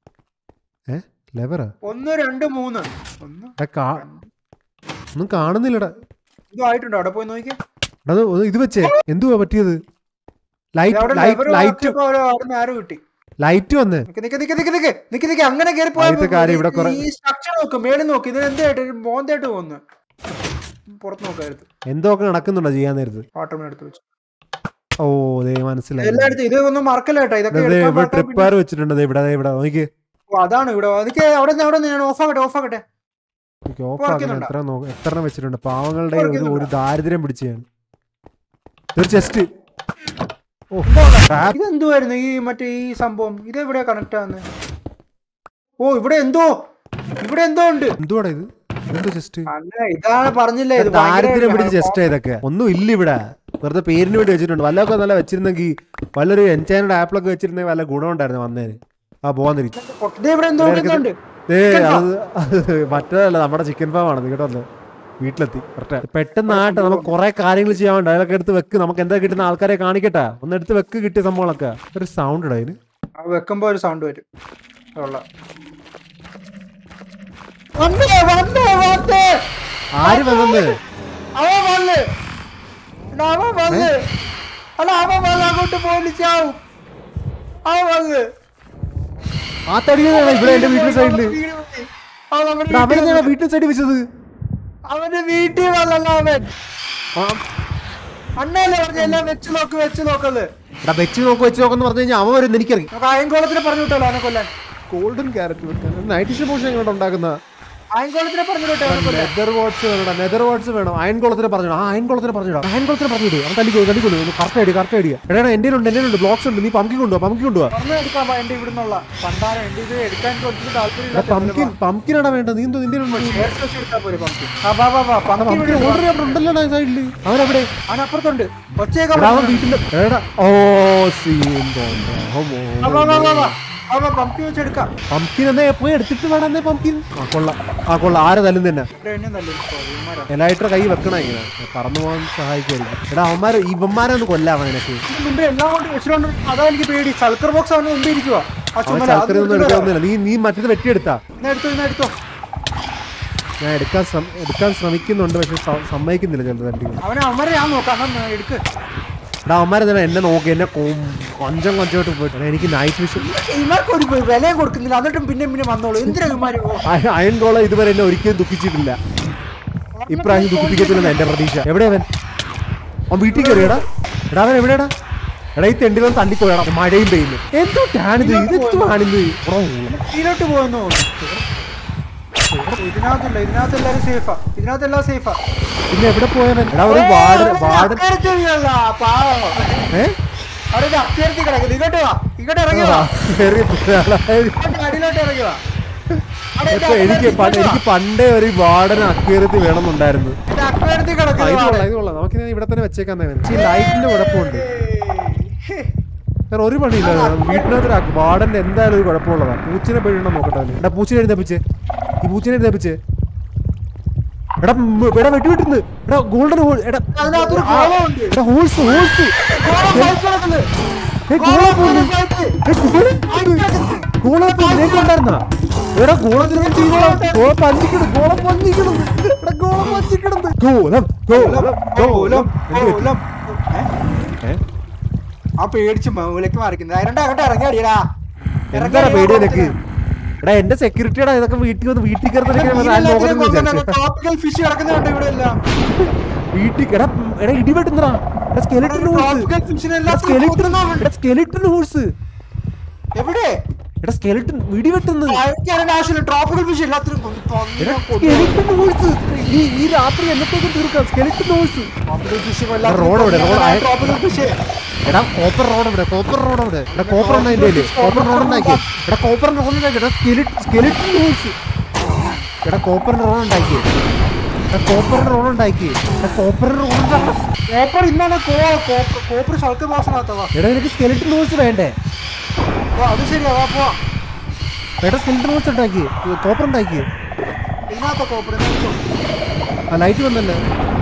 Speaker 1: ലെവറാ
Speaker 2: ഒന്ന് രണ്ട് മൂന്ന് ഒന്ന്
Speaker 1: ഒന്നും കാണുന്നില്ലടാ
Speaker 2: എന്തോ ആയിട്ടുണ്ട് അവിടെ പോയി നോക്കിയേ
Speaker 1: എടാ, അത് ഒന്ന് ഇത് വെച്ചേ എന്തുവാ പറ്റിയത് ലൈറ്റ്
Speaker 2: അവിടെ
Speaker 1: ലൈറ്റ്
Speaker 2: ലെവർ
Speaker 1: ലൈറ്റ്
Speaker 2: അവിടെ ആരോ കിട്ടി
Speaker 1: ലൈറ്റ് വന്ന്
Speaker 2: നിക്ക് നിക്ക് നിക്ക് നിക്ക് നിക്ക് നിക്ക് നിക്ക് അങ്ങനെ കയറി
Speaker 1: ആദ്യത്തെ കാര്യം ഇവിടെ കുറെ-
Speaker 2: ഈ സ്ട്രക്ചർ നോക്ക് മേളിൽ നോക്ക് ഇത് എന്തായിട്ട് മോന്തായിട്ട് പോകുന്നു പുറത്ത് നോക്കായിരുന്നു
Speaker 1: എന്തോ ഒക്കെ നടക്കുന്നുണ്ടോ ചെയ്യാൻ നേരത്ത്
Speaker 2: വാട്ടർമേൻ എടുത്ത് വെച്ചു
Speaker 1: ഓ ദേ മനസ്സിലായി
Speaker 2: എല്ലായിടത്തും ഇത് ഒന്നും മറക്കല്ലേട്ടാ ഇതൊക്കെ
Speaker 1: ദേ
Speaker 2: എടുക്കാൻ
Speaker 1: ഇവിടെ
Speaker 2: പാട്ടാ
Speaker 1: ട്രിപ്പാർ വെച്ചിട്ടുണ്ട് ദേ ഇവിടെ ദേ ഇവിടെ നോക്കി
Speaker 2: പിന്നെ- ഓ, അതാണ് ഇവിടെ എനിക്ക് അവിടെ നിന്ന് അവിടെ ഞാൻ ഓഫ് ആക്കട്ടെ ഓഫ് ആക്കട്ടെ
Speaker 1: ഓഫ് ആക്കണം
Speaker 2: ഉറക്കുന്നുണ്ടോ?
Speaker 1: എത്ര നോ എത്ര എണ്ണം വെച്ചിട്ടുണ്ട് പാവങ്ങളുടെ ഒരു
Speaker 2: ഉറക്കുന്നുണ്ടോ?
Speaker 1: ഒരു ദാരിദ്ര്യം പിടിച്ചാണ് ഒരു ചെസ്റ്റ് ഓ trap.
Speaker 2: ഇതെന്തുവായിരുന്നു ഈ മറ്റേ ഈ സംഭവം ഇത് എവിടെയാ കണക്ട് ആവുന്നത് ഓ ഇവിടെ എന്തോ ഇവിടെ എന്തോ ഉണ്ട്
Speaker 1: എന്തുവാടാ ഇത് എന്തോ ചെസ്റ്റ്
Speaker 2: അല്ല ഇതാണ് പറഞ്ഞില്ലേ ഇത്
Speaker 1: ദാരിദ്ര്യം പിടിച്ച
Speaker 2: ഭയങ്കര
Speaker 1: ചെസ്റ്റ് ഇതൊക്കെ ഒന്നും ഇല്ല ഇവിടെ വെറുതെ പേരിന് വേണ്ടി വെച്ചിട്ടുണ്ട് വല്ലതൊക്കെ നല്ല വെച്ചിരുന്നെങ്കിൽ വല്ലൊരു എൻചാനഡ് ആപ്പിളൊക്കെ വെച്ചിരുന്നെങ്കിൽ വല്ല ഗുണമുണ്ടായിരുന്നു വന്നേന് ആ പോവാന്നിരിക്കും
Speaker 2: ഇത് ഇവിടെ എന്തോ ഇടുന്നുണ്ട്
Speaker 1: ഏ
Speaker 2: Chicken
Speaker 1: അത് അത് മറ്റേതല്ല നമ്മുടെ ചിക്കൻ ഫാം ആണ് കേട്ടോ അത് വീട്ടിലെത്തി കറക്റ്റ് പെട്ടെന്ന് ആട്ടെ നമുക്ക് കുറെ കാര്യങ്ങൾ ചെയ്യാനുണ്ട് അതൊക്കെ എടുത്ത് വെക്ക് നമുക്ക് എന്താ കിട്ടുന്ന ആൾക്കാരെ കാണിക്കട്ടെ ഒന്ന് എടുത്ത് വെക്ക് കിട്ടിയ സംഭവങ്ങളൊക്കെ ഒരു സൗണ്ട് ഇടാ അതിന്
Speaker 2: ആ വെക്കുമ്പോ ഒരു സൗണ്ട് വരും ഉള്ള വന്നേ വന്നേ വന്നേ
Speaker 1: ആര് വന്നത്
Speaker 2: അവൻ വന്ന് എടാ, അവൻ വന്ന് അല്ല അവൻ വന്ന് അങ്ങോട്ട് പോലിച്ചാവും അവൻ വന്ന്
Speaker 1: ആ തടിയാണ് ഇവിടെ എന്റെ വീട്ടിലെ സൈഡില്
Speaker 2: വീട് പോയി. അവൻ നമ്മുടെ
Speaker 1: എടാ,
Speaker 2: വീട്ടിൽ
Speaker 1: അവരെന്താണ് വീട്ടിൽ സൈഡിൽ വെച്ചത്
Speaker 2: അവന്റെ വീട്ടിൽ വന്നല്ല അവൻ
Speaker 1: ആ,
Speaker 2: അണ്ണല്ലേ പറഞ്ഞ എല്ലാം വെച്ച് നോക്ക് വെച്ച് നോക്കത്
Speaker 1: എടാ വെച്ച് നോക്ക് വെച്ച് നോക്കെന്ന് പറഞ്ഞു കഴിഞ്ഞാൽ അവൻ വരും എനിക്കറിയാം
Speaker 2: നമുക്ക് അയൻകോളത്തിനെ പറഞ്ഞു വിട്ടല്ലോ അവനെ കൊല്ലാൻ
Speaker 1: ഗോൾഡൻ ക്യാരറ്റ് വെക്കാൻ നൈറ്റ് പോഷൻ എങ്ങോട്ട് ഉണ്ടാക്കുന്ന
Speaker 2: അയൻകോളത്തിനെ പറഞ്ഞു വിട്ടോ അവനെ കൊല്ലാൻ
Speaker 1: നെതർ വാട്സ് വേണം നെതർ വാട്സ് വേണം അയൺ കുളത്തിന് പറഞ്ഞു ആ അയൺ കുളത്തിന് പറഞ്ഞു അയൺ കുളത്തിന് പറഞ്ഞു അവൻ തല്ലിക്കോ തല്ലിക്കോ കറക്റ്റ് ഐഡിയ കറക്റ്റ് ഐഡിയ എടാ എന്റെ ഉണ്ട് എന്റെ ഉണ്ട് ബ്ലോക്സ് ഉണ്ട് നീ പമ്പി കൊണ്ടുപോവാ പമ്പി കൊണ്ടുപോവാ
Speaker 2: പറഞ്ഞു എടുക്കാൻ പോ, എന്റെ ഇവിടുന്നുള്ള പണ്ടാരം എന്റെ ഇത് എടുക്കാൻ കുറച്ച് താല്പര്യമില്ല
Speaker 1: പമ്പിൻ പമ്പിനാടാ വേണ്ടത് നീ എന്തോ നിന്റെ
Speaker 2: എടുത്താ പോരെ പമ്പി ആ ബാ ബാ ബാ പമ്പി
Speaker 1: പമ്പിൻ
Speaker 2: ഇവിടെ
Speaker 1: ഓൾറെഡി അവിടെ ഉണ്ടല്ലോ സൈഡില് അവനെവിടെ
Speaker 2: അവൻ അപ്പുറത്തുണ്ട് ഒച്ചയൊക്കെ
Speaker 1: എടാ അവൻ വീട്ടില് എടാ ഓ സീൻ
Speaker 2: പമ്പി വെച്ചെടുക്കാം
Speaker 1: പമ്പിൻ എന്നാ പോയി എടുത്തിട്ട് വേണം എന്നേ പമ്പിൻ ആ കൊള്ള ആ കൊള്ള ആരെ തല്ലും തന്നെ
Speaker 2: ഇവിടെ എന്നെ നല്ല ഇവന്മാരാ.
Speaker 1: എലായിട്ടർ കൈ വെക്കണം ഇങ്ങനെ പറന്നു പോകാൻ സഹായിക്കുമായിരിക്കും എടാ അവന്മാര് ഇവന്മാരെ ഒന്ന് കൊല്ലാം അവനൊക്കെ
Speaker 2: ഇതിന് മുമ്പ് എല്ലാം കൊണ്ട് വെച്ചിട്ടുണ്ട് അതാ എനിക്ക് പേടി സൽക്കർ ബോക്സ് അവന് മുമ്പ് ഇരിക്കുവാ ആ
Speaker 1: അവൻ
Speaker 2: ചുമല
Speaker 1: ചക്കര ഒന്നും എടുക്കാവുന്നില്ല നീ നീ മറ്റേത് വെട്ടിയെടുത്താ
Speaker 2: ഇന്ന് എടുത്തോ ഇന്ന് എടുത്തോ
Speaker 1: ഞാൻ എടുക്കാൻ ശ്രമ- എടുക്കാൻ ശ്രമിക്കുന്നുണ്ട് പക്ഷെ സ- സമ്മതിക്കുന്നില്ല ചിലത് തട്ടി
Speaker 2: അവനെ അവന്മാരെ ഞാൻ നോക്കാം എന്നാ എടുക്ക്
Speaker 1: എടാ അവന്മാരെ തന്നെ എന്നെ നോക്കി എന്നെ കൊ- കൊഞ്ചം കൊഞ്ചോട്ട് പോയിട്ട് എടാ, എനിക്ക് നൈറ്റ് വിഷൻ
Speaker 2: ഇവർക്ക് ഒരു വിലയും കൊടുക്കുന്നില്ല എന്നിട്ടും പിന്നെ പിന്നെ വന്നോളൂ എന്തിനാ ഇവന്മാര്
Speaker 1: അയൺ ഗോള ഇതുവരെ എന്നെ ഒരിക്കലും ദുഃഖിച്ചിട്ടില്ല ഇപ്രാവശ്യം ദുഃഖിപ്പിക്കത്തില്ലെന്ന് എന്റെ പ്രതീക്ഷ എവിടെ അവൻ അവൻ വീട്ടിൽ കയറിയടാ എടാ അവൻ എവിടെയാടാ എടാ ഈ തെണ്ടിലും തള്ളിപ്പോയടാ മഴയും പെയ്യുന്നു എന്തോ ടാണിത് ഇത് എന്തുവാണിത് എടാ,
Speaker 2: കീഴോട്ട് പോയെന്ന് തോന്നുന്നു ഇതിനകത്തില്ല ഇതിനകത്ത് എല്ലാരും സേഫാ ഇതിനകത്ത് എല്ലാം സേഫാ
Speaker 1: പിന്നെ എവിടെ പോയവൻ എടാ ഒരു വാർഡ് വാർഡ് ഏ
Speaker 2: അവിടെ ഒരു അഭ്യർത്ഥി കിടക്കുന്നു ഇങ്ങോട്ട് വാ ഇങ്ങോട്ട് ഇറങ്ങി വാ
Speaker 1: കേറി പോയതാ.
Speaker 2: ഇങ്ങോട്ട് അടിയിലോട്ട് ഇറങ്ങി വാ അവിടെ
Speaker 1: ഇപ്പൊ എനിക്ക് പണ്ട് എനിക്ക് പണ്ടേ ഒരു വാർഡൻ അക്വേറിയത്തിൽ വേണമെന്നുണ്ടായിരുന്നു
Speaker 2: അഭ്യർത്ഥി
Speaker 1: ആ, ഇത്
Speaker 2: കിടക്കുന്നു
Speaker 1: കൊള്ളാം ഇത് കൊള്ളാം നമുക്ക് ഇവിടെ തന്നെ വെച്ചേക്കാൻ ഈ ലൈറ്റിന്റെ കുഴപ്പമുണ്ട് വേറെ ഒരു പണിയില്ല വീട്ടിനകത്ത് വാർഡന്റെ എന്തായാലും ഒരു കുഴപ്പമുള്ളതാ പൂച്ചിനെ പേടിയുണ്ടോ നോക്കട്ടെ അവന്. എടാ പൂച്ചിനെ എഴുന്നേപ്പിച്ചേ ഈ പൂച്ചനെ തേപ്പിച്ച് എടാ മ്, എടാ വെട്ടി വെട്ടുന്നു എടാ ഗോൾഡൻ ഹോൾ എടാ
Speaker 2: അതിനകത്തൊരു ഗോളമുണ്ട്.
Speaker 1: എടാ ഹോൾസ് ഹോൾസ്
Speaker 2: ഗോളം fight നടക്കുന്നു.
Speaker 1: ഏ,
Speaker 2: ഗോളം
Speaker 1: ഗോളം പോയി.
Speaker 2: fight.
Speaker 1: ഏ, ഗോളം- ഗോളം പോയി. നിനക്ക് ഉണ്ടായിരുന്നാ? എടാ ഗോളത്തിന് വേണ്ടി ചെയ്തോളാം. ഗോളം പഞ്ചിക്കിടും, ഗോളം പഞ്ചിക്കിടും. എടാ ഗോളം പഞ്ചിക്കിടും. ഗോളം, ഗോളം, ഗോളം. എന്ത് പറ്റി?
Speaker 2: ഗോളം. ഏ?
Speaker 1: ഏ?
Speaker 2: ആ പേടിച്ച് മൂലക്ക് മറിക്കുന്നത് രണ്ടാ അങ്ങോട്ട് ഇറങ്ങി അടിയടാ
Speaker 1: എന്താടാ പേടി നിനക്ക് എടാ എന്റെ സെക്യൂരിറ്റിയുടെ ഇതൊക്കെ വീട്ടിൽ വന്ന് വീട്ടിൽ കയറുന്ന
Speaker 2: ട്രോപ്പിക്കൽ ഫിഷ് കിടക്കുന്നുണ്ട് ഇവിടെ എല്ലാം
Speaker 1: വീട്ടിൽ എടാ എടാ ഇടി വെട്ടുന്നടാ എടാ സ്കെലിറ്റൻ ഹോഴ്സ്
Speaker 2: ട്രോപ്പിക്കൽ ഫിഷിനെല്ലാം
Speaker 1: സ്കെലിറ്റൻ എടാ സ്കെലിറ്റൻ ഹോഴ്സ്
Speaker 2: എവിടെ
Speaker 1: എടാ സ്കെലിറ്റൻ ഇടി വെട്ടുന്നു
Speaker 2: എനിക്കറിയേണ്ട ആവശ്യമില്ല ട്രോപ്പിക്കൽ ഫിഷ് എല്ലാത്തിനും കൊന്ന്
Speaker 1: എടാ
Speaker 2: കൊന്ന് കൊന്ന്
Speaker 1: സ്കെലിറ്റൻ ഹോഴ്സ് ഈ ഈ രാത്രി എന്നത്തേക്കും തീർക്കാം skeleton horse
Speaker 2: tropical fish
Speaker 1: rod എവിടെ? റോഡ് ആയ-
Speaker 2: ട്രോപ്പിക്കൽ ഫിഷ്
Speaker 1: എടാ കോപ്പർ റോഡ് എവിടെ കോപ്പർ റോഡ് എവിടെ എടാ കോപ്പർ ഉണ്ട് അതിന്റെ കയ്യില്. കോപ്പർ റോഡ് ഉണ്ടാക്കി എടാ കോപ്പർ റോഡ് ഉണ്ടാക്കി എടാ സ്കെലിറ്റൻ ഹോഴ്സ് എടാ കോപ്പർ റോഡ് ഉണ്ടാക്കി എടാ കോപ്പർ റോഡ് ഉണ്ടാക്കി എടാ കോപ്പർ റോഡ് ഉണ്ടാക്കി
Speaker 2: കോപ്പർ ഇന്നാണ് കോപ്പർ ശൽക്ക ബോക്സിനകത്തവാ
Speaker 1: എടാ നിനക്ക് സ്കെലിറ്റൻ ഹോഴ്സ് വേണ്ടേ
Speaker 2: അത് ശരിയാ വാ പോവാ
Speaker 1: എടാ സ്കെലിറ്റൻ ഹോഴ്സ് ഉണ്ടാക്കി കോപ്പർ ഉണ്ടാക്കി
Speaker 2: ഇതിനകത്ത കോപ്പർ ഇതിനകത്ത്
Speaker 1: ആ ലൈറ്റ് വന്നല്ലേ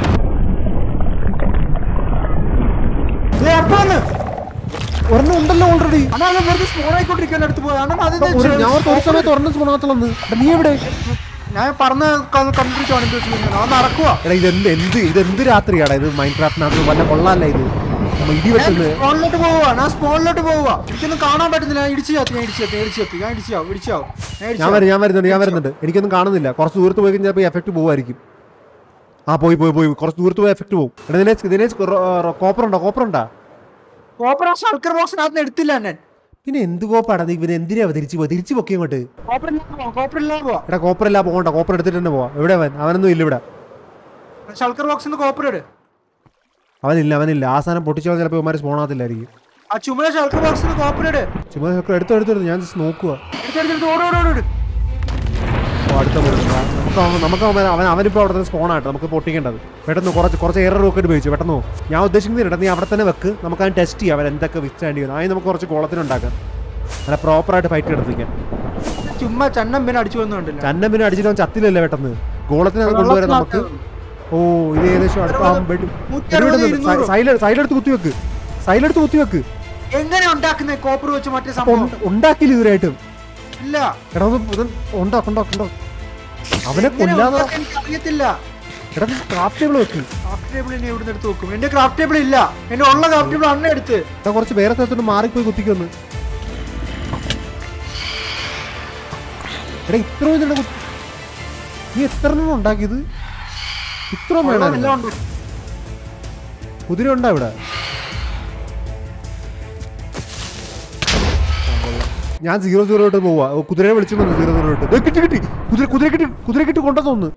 Speaker 2: ദേ, അപ്പൊ വന്ന്.
Speaker 1: ഒരെണ്ണം ഉണ്ടല്ലോ ഓൾറെഡി
Speaker 2: അണ്ണാ അത് വെറുതെ സ്പോൺ ആയിക്കൊണ്ടിരിക്കാൻ അടുത്ത് പോയി അണ്ണാ അത്
Speaker 1: ഞാൻ ഓർത്ത് ഒരു സമയത്ത് ഒരെണ്ണം സ്പോണാത്തുള്ളത് നീ എവിടെ
Speaker 2: ഞാൻ പറഞ്ഞ കണ്ടിരിക്കുവാണ് എന്ത് വെച്ചിരിക്കുന്നത് അത് നടക്കുക
Speaker 1: എടാ ഇതെന്ത് എന്ത് ഇതെന്ത് രാത്രിയാടാ ഇത് മൈൻഡ് ക്രാഫ്റ്റിനകത്ത് വല്ല കൊള്ളാല്ല ഇത് നമ്മ ഇടി വെട്ടുന്നത്
Speaker 2: സ്പോണിലോട്ട് പോവുക ഞാൻ സ്പോണിലോട്ട് പോവുക എനിക്കൊന്നും കാണാൻ പറ്റുന്നില്ല ഞാൻ ഇടിച്ചു ചാത്തി ഞാൻ ഇടിച്ചു ചാത്തി ഇടിച്ചു ചാത്തി ഞാൻ ഇടിച്ചാവും ഇടിച്ചാവും ഞാൻ
Speaker 1: ഞാൻ
Speaker 2: ഇടിച്ചാവും.
Speaker 1: വരും ഞാൻ വരുന്നുണ്ട് ഞാൻ വരുന്നുണ്ട് എനിക്കൊന്നും കാണുന്നില്ല കുറച്ച് ദൂരത്ത് പോയി കഴിഞ്ഞാൽ ചിലപ്പോൾ എഫക്റ്റ് പോകുമായിരിക്കും ആ പോയി പോയി പോയി കുറച്ച് ദൂരത്ത് പോയി എഫക്റ്റ് പോകും എടാ ദിനേശ് ദിനേശ് കോപ്പർ ഉണ്ടോ കോപ്പർ ഉണ്ടാ
Speaker 2: കോപ്പർ ആ ശർക്കർ ബോക്സിനകത്ത് എടുത്തില്ല ഞാൻ
Speaker 1: പിന്നെ എന്ത് കോപ്പാടാ നീ ഇവന് എന്തിനാ തിരിച്ചു പോവാ തിരിച്ചു പൊക്കി അങ്ങോട്ട്
Speaker 2: കോപ്പർ ഇല്ലാതെ പോവാം കോപ്പർ ഇല്ലാതെ പോവാം
Speaker 1: എടാ കോപ്പർ എല്ലാം പോകണ്ട കോപ്പർ എടുത്തിട്ട് തന്നെ പോവാ എവിടെ അവൻ അവനൊന്നും ഇല്ല ഇവിടെ
Speaker 2: ശർക്കർ ബോക്സിൽ നിന്ന് കോപ്പർ ഇട്
Speaker 1: അവനില്ല അവനില്ല ആ സാധനം പൊട്ടിച്ചാൽ ചിലപ്പോൾ ഇവന്മാർ സ്പോണാത്തില്ലായിരിക്കും
Speaker 2: ആ ചുമല ശർക്കർ ബോക്സിൽ നിന്ന് കോപ്പർ ഇട്
Speaker 1: ചുമ്മാ എടുത്തു എടുത്തു ഞാൻ ജസ്റ്റ് നോക്കുക
Speaker 2: എടുത്തെടുത്ത് ഓട് ഓട് ഓട് ഓട്
Speaker 1: ഓ, അടുത്ത മുറി. ആ, നമുക്ക് അവൻ- നമുക്ക് അവൻ അവൻ അവനിപ്പോൾ അവിടെ നിന്ന് സ്പോണായിട്ട് നമുക്ക് പൊട്ടിക്കേണ്ടത് പെട്ടെന്ന് കുറച്ച് കുറച്ച് എയർ റോക്കറ്റ് ഉപയോഗിച്ചു പെട്ടെന്ന് പോ. ഞാൻ ഉദ്ദേശിക്കുന്നില്ല നീ അവിടെ തന്നെ വെക്ക് നമുക്ക് അവൻ ടെസ്റ്റ് ചെയ്യാം അവൻ എന്തൊക്കെ വിസ്റ്റാൻഡ് ചെയ്യുന്നു അതിന് നമുക്ക് കുറച്ച് കോളത്തിനുണ്ടാക്കാം നല്ല പ്രോപ്പറായിട്ട് ഫൈറ്റ് എടുത്തിരിക്കാം
Speaker 2: ചുമ്മാ ചന്നം പിന്നെ അടിച്ചു വന്നു കണ്ടില്ല
Speaker 1: ചന്നം പിന്നെ അടിച്ചിട്ട് അവൻ ചത്തില്ലല്ലേ പെട്ടെന്ന് ഗോളത്തിന് അത് കൊണ്ടുവരാൻ നമുക്ക് ഓ ഇത് ഏകദേശം അടുത്ത
Speaker 2: നൂറ്റി അറുപത്, ഇരുന്നൂറ്.
Speaker 1: സൈഡ് സൈഡെടുത്ത് കുത്തിവെക്ക് സൈഡെടുത്ത് കുത്തിവെക്ക്
Speaker 2: എങ്ങനെ ഉണ്ടാക്കുന്ന കോപ്പർ വെച്ച് മറ്റേ
Speaker 1: അപ്പൊ
Speaker 2: സംഭവം
Speaker 1: ഉണ്ട- ഉണ്ടാക്കിയില്ല ഇതുവരെയായിട്ടും
Speaker 2: ഇല്ല
Speaker 1: എടാ ഒന്ന് ഇത് ഉണ്ടാക്കും ഉണ്ടാക്കും ഉണ്ടാക്കും അവനെ
Speaker 2: എങ്ങനെ
Speaker 1: കൊല്ലാതെ
Speaker 2: ഉണ്ടാക്കാൻ എനിക്ക് അറിയത്തില്ല
Speaker 1: എടാ ക്രാഫ്റ്റ് ടേബിൾ വെക്ക്
Speaker 2: ക്രാഫ്റ്റ് ടേബിൾ ഇനി എവിടെ എടുത്ത് വെക്കും എന്റെ ക്രാഫ്റ്റ് ടേബിൾ ഇല്ല എന്റെ ഉള്ള ക്രാഫ്റ്റ് ടേബിൾ അണ്ണ എടുത്ത്
Speaker 1: എടാ കുറച്ച് വേറെ സ്ഥലത്തോട്ട് മാറിപ്പോയി കുത്തിക്കൊന്ന് എടാ ഇത്ര ഇതിന്റെ കുത്തി നീ എത്ര എണ്ണം ഉണ്ടാക്കിയത് ഇത്ര
Speaker 2: ഉള്ള എല്ലാം
Speaker 1: വേണം
Speaker 2: ഉണ്ട്
Speaker 1: കുതിര ഉണ്ടോ ഇവിടെ ഞാൻ സീറോ സീറോ ഇട്ട് പോവാ ഓ, കുതിരയെ വിളിച്ചു വന്നു സീറോ സീറോ ഇട്ട് ദേ, കിട്ടി കിട്ടി കുതിര കുതിര കിട്ടി കുതിര കിട്ടി കൊണ്ടുവന്നു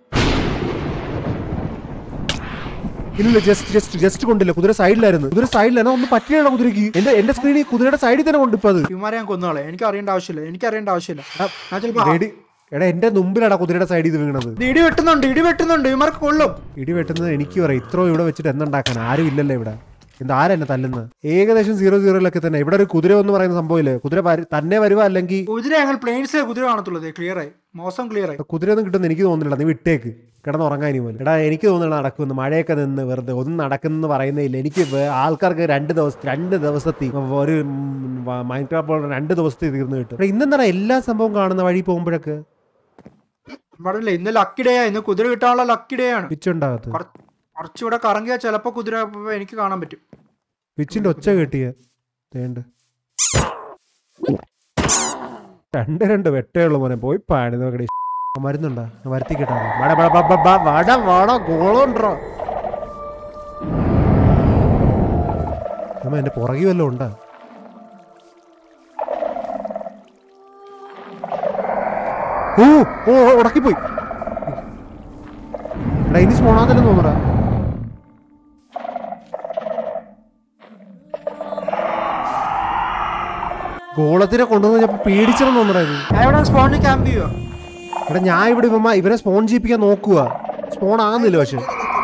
Speaker 1: ഇല്ല ജസ്റ്റ് ജസ്റ്റ് ജസ്റ്റ് കൊണ്ടില്ല കുതിര സൈഡിലായിരുന്നു കുതിര സൈഡിലാണ് ഒന്ന് പറ്റിയാണ് കുതിരക്ക് എന്റെ എന്റെ സ്ക്രീനിൽ കുതിരയുടെ സൈഡിൽ തന്നെ കൊണ്ട് ഇപ്പൊ അത്
Speaker 2: ഇവന്മാരെ ഞാൻ കൊന്നോളെ എനിക്ക് അറിയേണ്ട ആവശ്യമില്ല എനിക്ക് അറിയേണ്ട ആവശ്യമില്ല
Speaker 1: എടാ,
Speaker 2: ഞാൻ ചിലപ്പോ
Speaker 1: റെഡി എടാ എന്റെ മുമ്പിലാടാ കുതിരയുടെ സൈഡിൽ ഇത് വീണത്
Speaker 2: ഇത് ഇടി വെട്ടുന്നുണ്ട് ഇടി വെട്ടുന്നുണ്ട് ഇവന്മാർക്ക് കൊള്ളും
Speaker 1: ഇടി വെട്ടുന്നത് എനിക്ക് പറയാം ഇത്രോ ഇവിടെ വെച്ചിട്ട് എന്തുണ്ടാക്കാൻ ആരും ഇല്ലല്ലോ ഇവിടെ എന്താ ആരെന്നെ തല്ലുന്നത് ഏകദേശം സീറോ സീറോയിലൊക്കെ തന്നെ ഇവിടെ ഒരു കുതിര എന്ന് പറയുന്ന സംഭവമില്ലേ കുതിര വരു- തന്നെ വരുക അല്ലെങ്കിൽ
Speaker 2: കുതിര ഞങ്ങൾ പ്ലെയിൻസിലെ കുതിര കാണത്തുള്ളത് ക്ലിയർ ആയി മോശം ക്ലിയർ ആയി
Speaker 1: കുതിരയൊന്നും കിട്ടുമെന്ന് എനിക്ക് തോന്നുന്നില്ല നീ വിട്ടേക്ക് കിടന്നുറങ്ങാൻ ഇനി പോലും എടാ എനിക്ക് തോന്നുന്നില്ല നടക്കുമെന്ന് മഴയൊക്കെ നിന്ന് വെറുതെ ഒന്നും നടക്കുന്നെന്ന് പറയുന്നില്ല എനിക്ക് വേ- ആൾക്കാർക്ക് രണ്ട് ദിവസം രണ്ട് ദിവസത്തിൽ ഒരു മൈൻഡ് ക്രാഫ്റ്റ് രണ്ട് ദിവസത്തിൽ തീർന്നു കിട്ടും എടാ, ഇന്നെന്താ എല്ലാ സംഭവം കാണുന്ന വഴി പോകുമ്പോഴൊക്കെ
Speaker 2: പാടില്ല ഇന്ന് ലക്കി ഡേ ഇന്ന് കുതിര കിട്ടാനുള്ള ലക്കി ഡേ ആണ്
Speaker 1: പിച്ചുണ്ടാകത്ത്
Speaker 2: കുറ- കുറച്ചുകൂടെ കറങ്ങിയാൽ ചിലപ്പോ കുതിര എനിക്ക് കാണാൻ പറ്റും
Speaker 1: പിച്ചിന്റെ ഒച്ച കേട്ടിയ തേണ്ട് രണ്ട് രണ്ട് വെട്ടേ ഉള്ളു മോനെ പോയി പാടി നോക്കടി മരുന്നുണ്ടാ വരുത്തി കേട്ടാ വട വട വട വട വട വട ഗോളുണ്ടോ അമ്മ എന്റെ പുറകെ വല്ലതും ഉണ്ടാ ഓ ഓ ഓ, ഉടക്കിപ്പോയി എടാ ഇനി സ്പോണാതല്ലെന്ന് തോന്നടാ ഗോളത്തിനെ കൊണ്ടുവന്ന് ഞാൻ പേടിച്ചെന്ന് തോന്നടാ ഇത്
Speaker 2: ഞാൻ ഇവിടെ സ്പോണിൽ ക്യാമ്പ് ചെയ്യുക
Speaker 1: എടാ ഞാൻ ഇവിടെ ഇവന്മാ ഇവനെ സ്പോൺ ചെയ്യിപ്പിക്കാൻ നോക്കുക സ്പോൺ ആകുന്നില്ല പക്ഷെ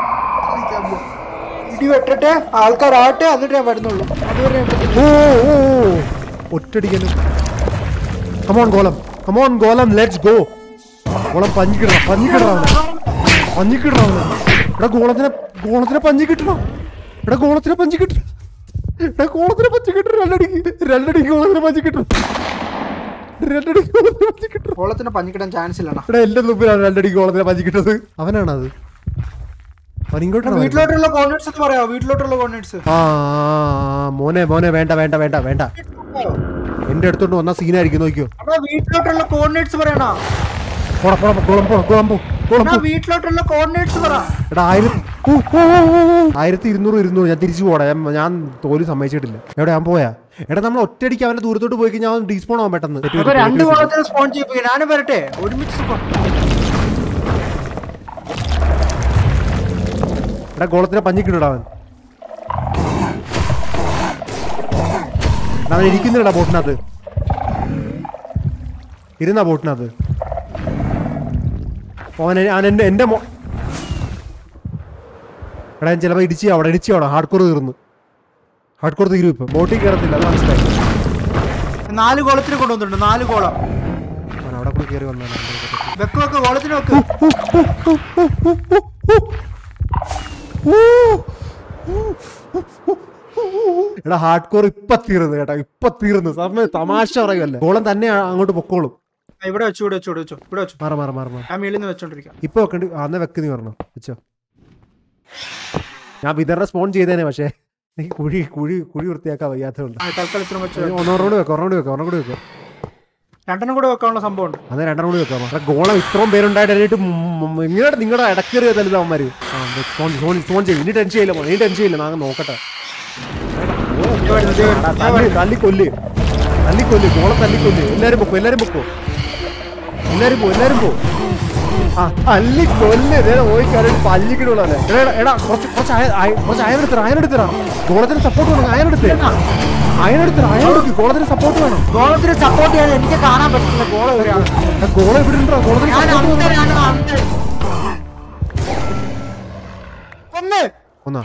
Speaker 2: ഇടി വെട്ടട്ടെ ആൾക്കാരാട്ടെ എന്നിട്ട് ഞാൻ വരുന്നുള്ളൂ അതുവരെ ഞാൻ പറ്റില്ല.
Speaker 1: ഓ ഓ ഓ ഒറ്റടിക്കലും come on golem come on golem let's go golem പഞ്ഞിക്കിടണം പഞ്ഞിക്കിടണം പഞ്ഞിക്കിടണം എടാ ഗോളത്തിനെ ഗോളത്തിനെ പഞ്ഞി കിട്ടണം എടാ ഗോളത്തിനെ പഞ്ഞി കിട്ടണം എടാ ഗോളത്തിനെ പഞ്ഞി കിട്ടണം രണ്ടടിക്ക് രണ്ടടിക്ക് ഗോളത്തിനെ പഞ്ഞി കിട്ടണം രണ്ടടിക്ക് ഗോളത്തിനെ പഞ്ഞി കിട്ടണം
Speaker 2: കോളത്തിന് പഞ്ഞിക്കിടാൻ ചാൻസ് ഇല്ലണ്ണ
Speaker 1: എടാ എന്റെ മുമ്പിലാണ് രണ്ടടിക്ക് ഗോളത്തിനെ പഞ്ഞി കിട്ടത് അവനാണത് അവൻ ഇങ്ങോട്ടാണ് വരുന്നത്.
Speaker 2: വീട്ടിലോട്ടുള്ള കോർഡിനേറ്റ്സ് എന്ന് പറയാമോ വീട്ടിലോട്ടുള്ള കോർഡിനേറ്റ്സ്
Speaker 1: ആ ആ, ആ, മോനെ മോനെ വേണ്ട വേണ്ട വേണ്ട വേണ്ട എന്റെ അടുത്തോട്ട് വന്ന സീനായിരിക്കും നോക്കിയോ
Speaker 2: അണ്ണാ വീട്ടിലോട്ടുള്ള കോർഡിനേറ്റ്സ് പറയണ
Speaker 1: പോടാ പോടാ കുളം പോ കുളം പോ കുളം
Speaker 2: അണ്ണാ
Speaker 1: പോ
Speaker 2: വീട്ടിലോട്ടുള്ള കോർഡിനേറ്റ്സ് പറ
Speaker 1: എടാ ആയിരത്തി ഊ, ഊ, ഊ, ഊ, ഊ. ആയിരത്തി ഇരുന്നൂറ് ഇരുന്നൂറ് ഞാൻ തിരിച്ചു പോടാ ഞാൻ ഞാൻ തോല് സമ്മതിച്ചിട്ടില്ല എവിടെ ഞാൻ പോയാ എടാ നമ്മൾ ഒറ്റയടിക്ക് അവന്റെ ദൂരത്തോട്ട് പോയി കഴിഞ്ഞാൽ അവൻ ഡീസ്പോൺ ആവാൻ പെട്ടെന്ന് തെറ്റ്
Speaker 2: അപ്പൊ
Speaker 1: പറ്റി,
Speaker 2: രണ്ട്
Speaker 1: തെറ്റ് പറ്റി.
Speaker 2: കോളത്തിന് സ്പോൺ ചെയ്യിപ്പിക്കും ഞാനും വരട്ടെ ഒരുമിച്ച് spawn.
Speaker 1: എടാ ഗോളത്തിനെ പഞ്ഞിക്കിടാ അവൻ എടാ, അവൻ ഇരിക്കുന്നില്ലടാ ബോട്ടിനകത്ത് ഇരുന്നാ ബോട്ടിനകത്ത് അവൻ എ- അവൻ എന്റെ എന്റെ മോ എടാ ഞാൻ ചിലപ്പോ ഇടിച്ചു അവിടെ ഇടിച്ചു അവിടെ ഹാർഡ് കോർ തീർന്നു ഹാർഡ് കോർ തീരും ഇപ്പൊ ബോട്ടിൽ കയറത്തില്ല അത് മനസ്സിലായി
Speaker 2: നാല് കോളത്തിന് കൊണ്ടുവന്നിട്ടുണ്ട് നാല് കോളം
Speaker 1: അവൻ അവിടെ കൂടെ കയറി വന്നാണ്
Speaker 2: വെക്ക് വെക്ക് കോളത്തിന് വെക്ക്
Speaker 1: എടാ ഹാർഡ് കോർ ഇപ്പൊ തീർന്നു കേട്ടോ ഇപ്പൊ തീർന്നു സമയം തമാശ പറയുമല്ലേ ഗോളം തന്നെ ആ- അങ്ങോട്ട് പൊക്കോളും
Speaker 2: ആ, ഇവിടെ വെച്ചു ഇവിടെ വെച്ചു ഇവിടെ വെച്ചു ഇവിടെ വെച്ചു
Speaker 1: മാറ മാറ മാറ മാറ
Speaker 2: ഞാൻ മേളിൽ നിന്ന് വെച്ചോണ്ടിരിക്കാം
Speaker 1: ഇപ്പൊ വെക്കണ്ട് അന്ന് വെക്ക് നീ പറഞ്ഞോ വെച്ചോ ഞാൻ വിതറിനെ സ്പോൺ ചെയ്തേനെ പക്ഷേ എനിക്ക് കുഴി കുഴി കുഴി വൃത്തിയാക്കാൻ വയ്യാത്തതുകൊണ്ട്
Speaker 2: ആ, തൽക്കാലം ഇത്ര വെച്ചു
Speaker 1: ഒന്നോറും കൂടി വെക്കാം ഒരെണ്ണം കൂടി വെക്കാം ഒരെണ്ണം കൂടി വെക്കാം
Speaker 2: രണ്ടെണ്ണം കൂടെ വെക്കാനുള്ള സംഭവം ഉണ്ട്
Speaker 1: അന്ന് രണ്ടെണ്ണം കൂടി വെക്കാം എടാ, ഗോളം ഇത്രയും പേരുണ്ടായിട്ട് എന്നിട്ട് നിങ്ങളുടെ നിങ്ങളുടെ ഇടക്കേറിയ തല്ലുത അവന്മാര് ആ ഫോൺ ഫോൺ ഫോൺ ചെയ്യും ഇനി ടെൻഷൻ ചെയ്യില്ല മോനെ, ഇനി ടെൻഷൻ ചെയ്യില്ല നാങ്ങ് നോക്കട്ടെ എടാ, തല്ലി തല്ലിക്കൊല്ല് തല്ലിക്കൊല്ല് ഗോളം തല്ലിക്കൊല്ല് എല്ലാരും പൊക്കോ എല്ലാരും പൊക്കോ എല്ലാരും പോ എല്ലാരും പോ ആ തല്ലിക്കൊല്ല് നേരെ പോയി കയറി പല്ലിക്കിടുള്ളൂ എടാ എടാ, എടാ കുറച്ച് കുറച്ച് അയ- അയ- കുറച്ച് അയനെടുത്തറ അയനെടുത്തറ ഗോളത്തിന് സപ്പോർട്ട് വേണം അയനെടുത്ത് അയനെടുത്തറ അയനെടുത്ത് ഗോളത്തിന് സപ്പോർട്ട് വേണം
Speaker 2: ഗോളത്തിന് സപ്പോർട്ട് ചെയ്യാൻ എനിക്ക് കാണാൻ പറ്റില്ല ഗോളം എവിടെയാണ്
Speaker 1: എടാ, ഗോളം ഇവിടെ ഉണ്ടോ ഗോളത്തിന്
Speaker 2: ഞാൻ
Speaker 1: support വേണം.
Speaker 2: അന്തരാണ് അന്തർ ഒന്ന്
Speaker 1: ഒന്നാ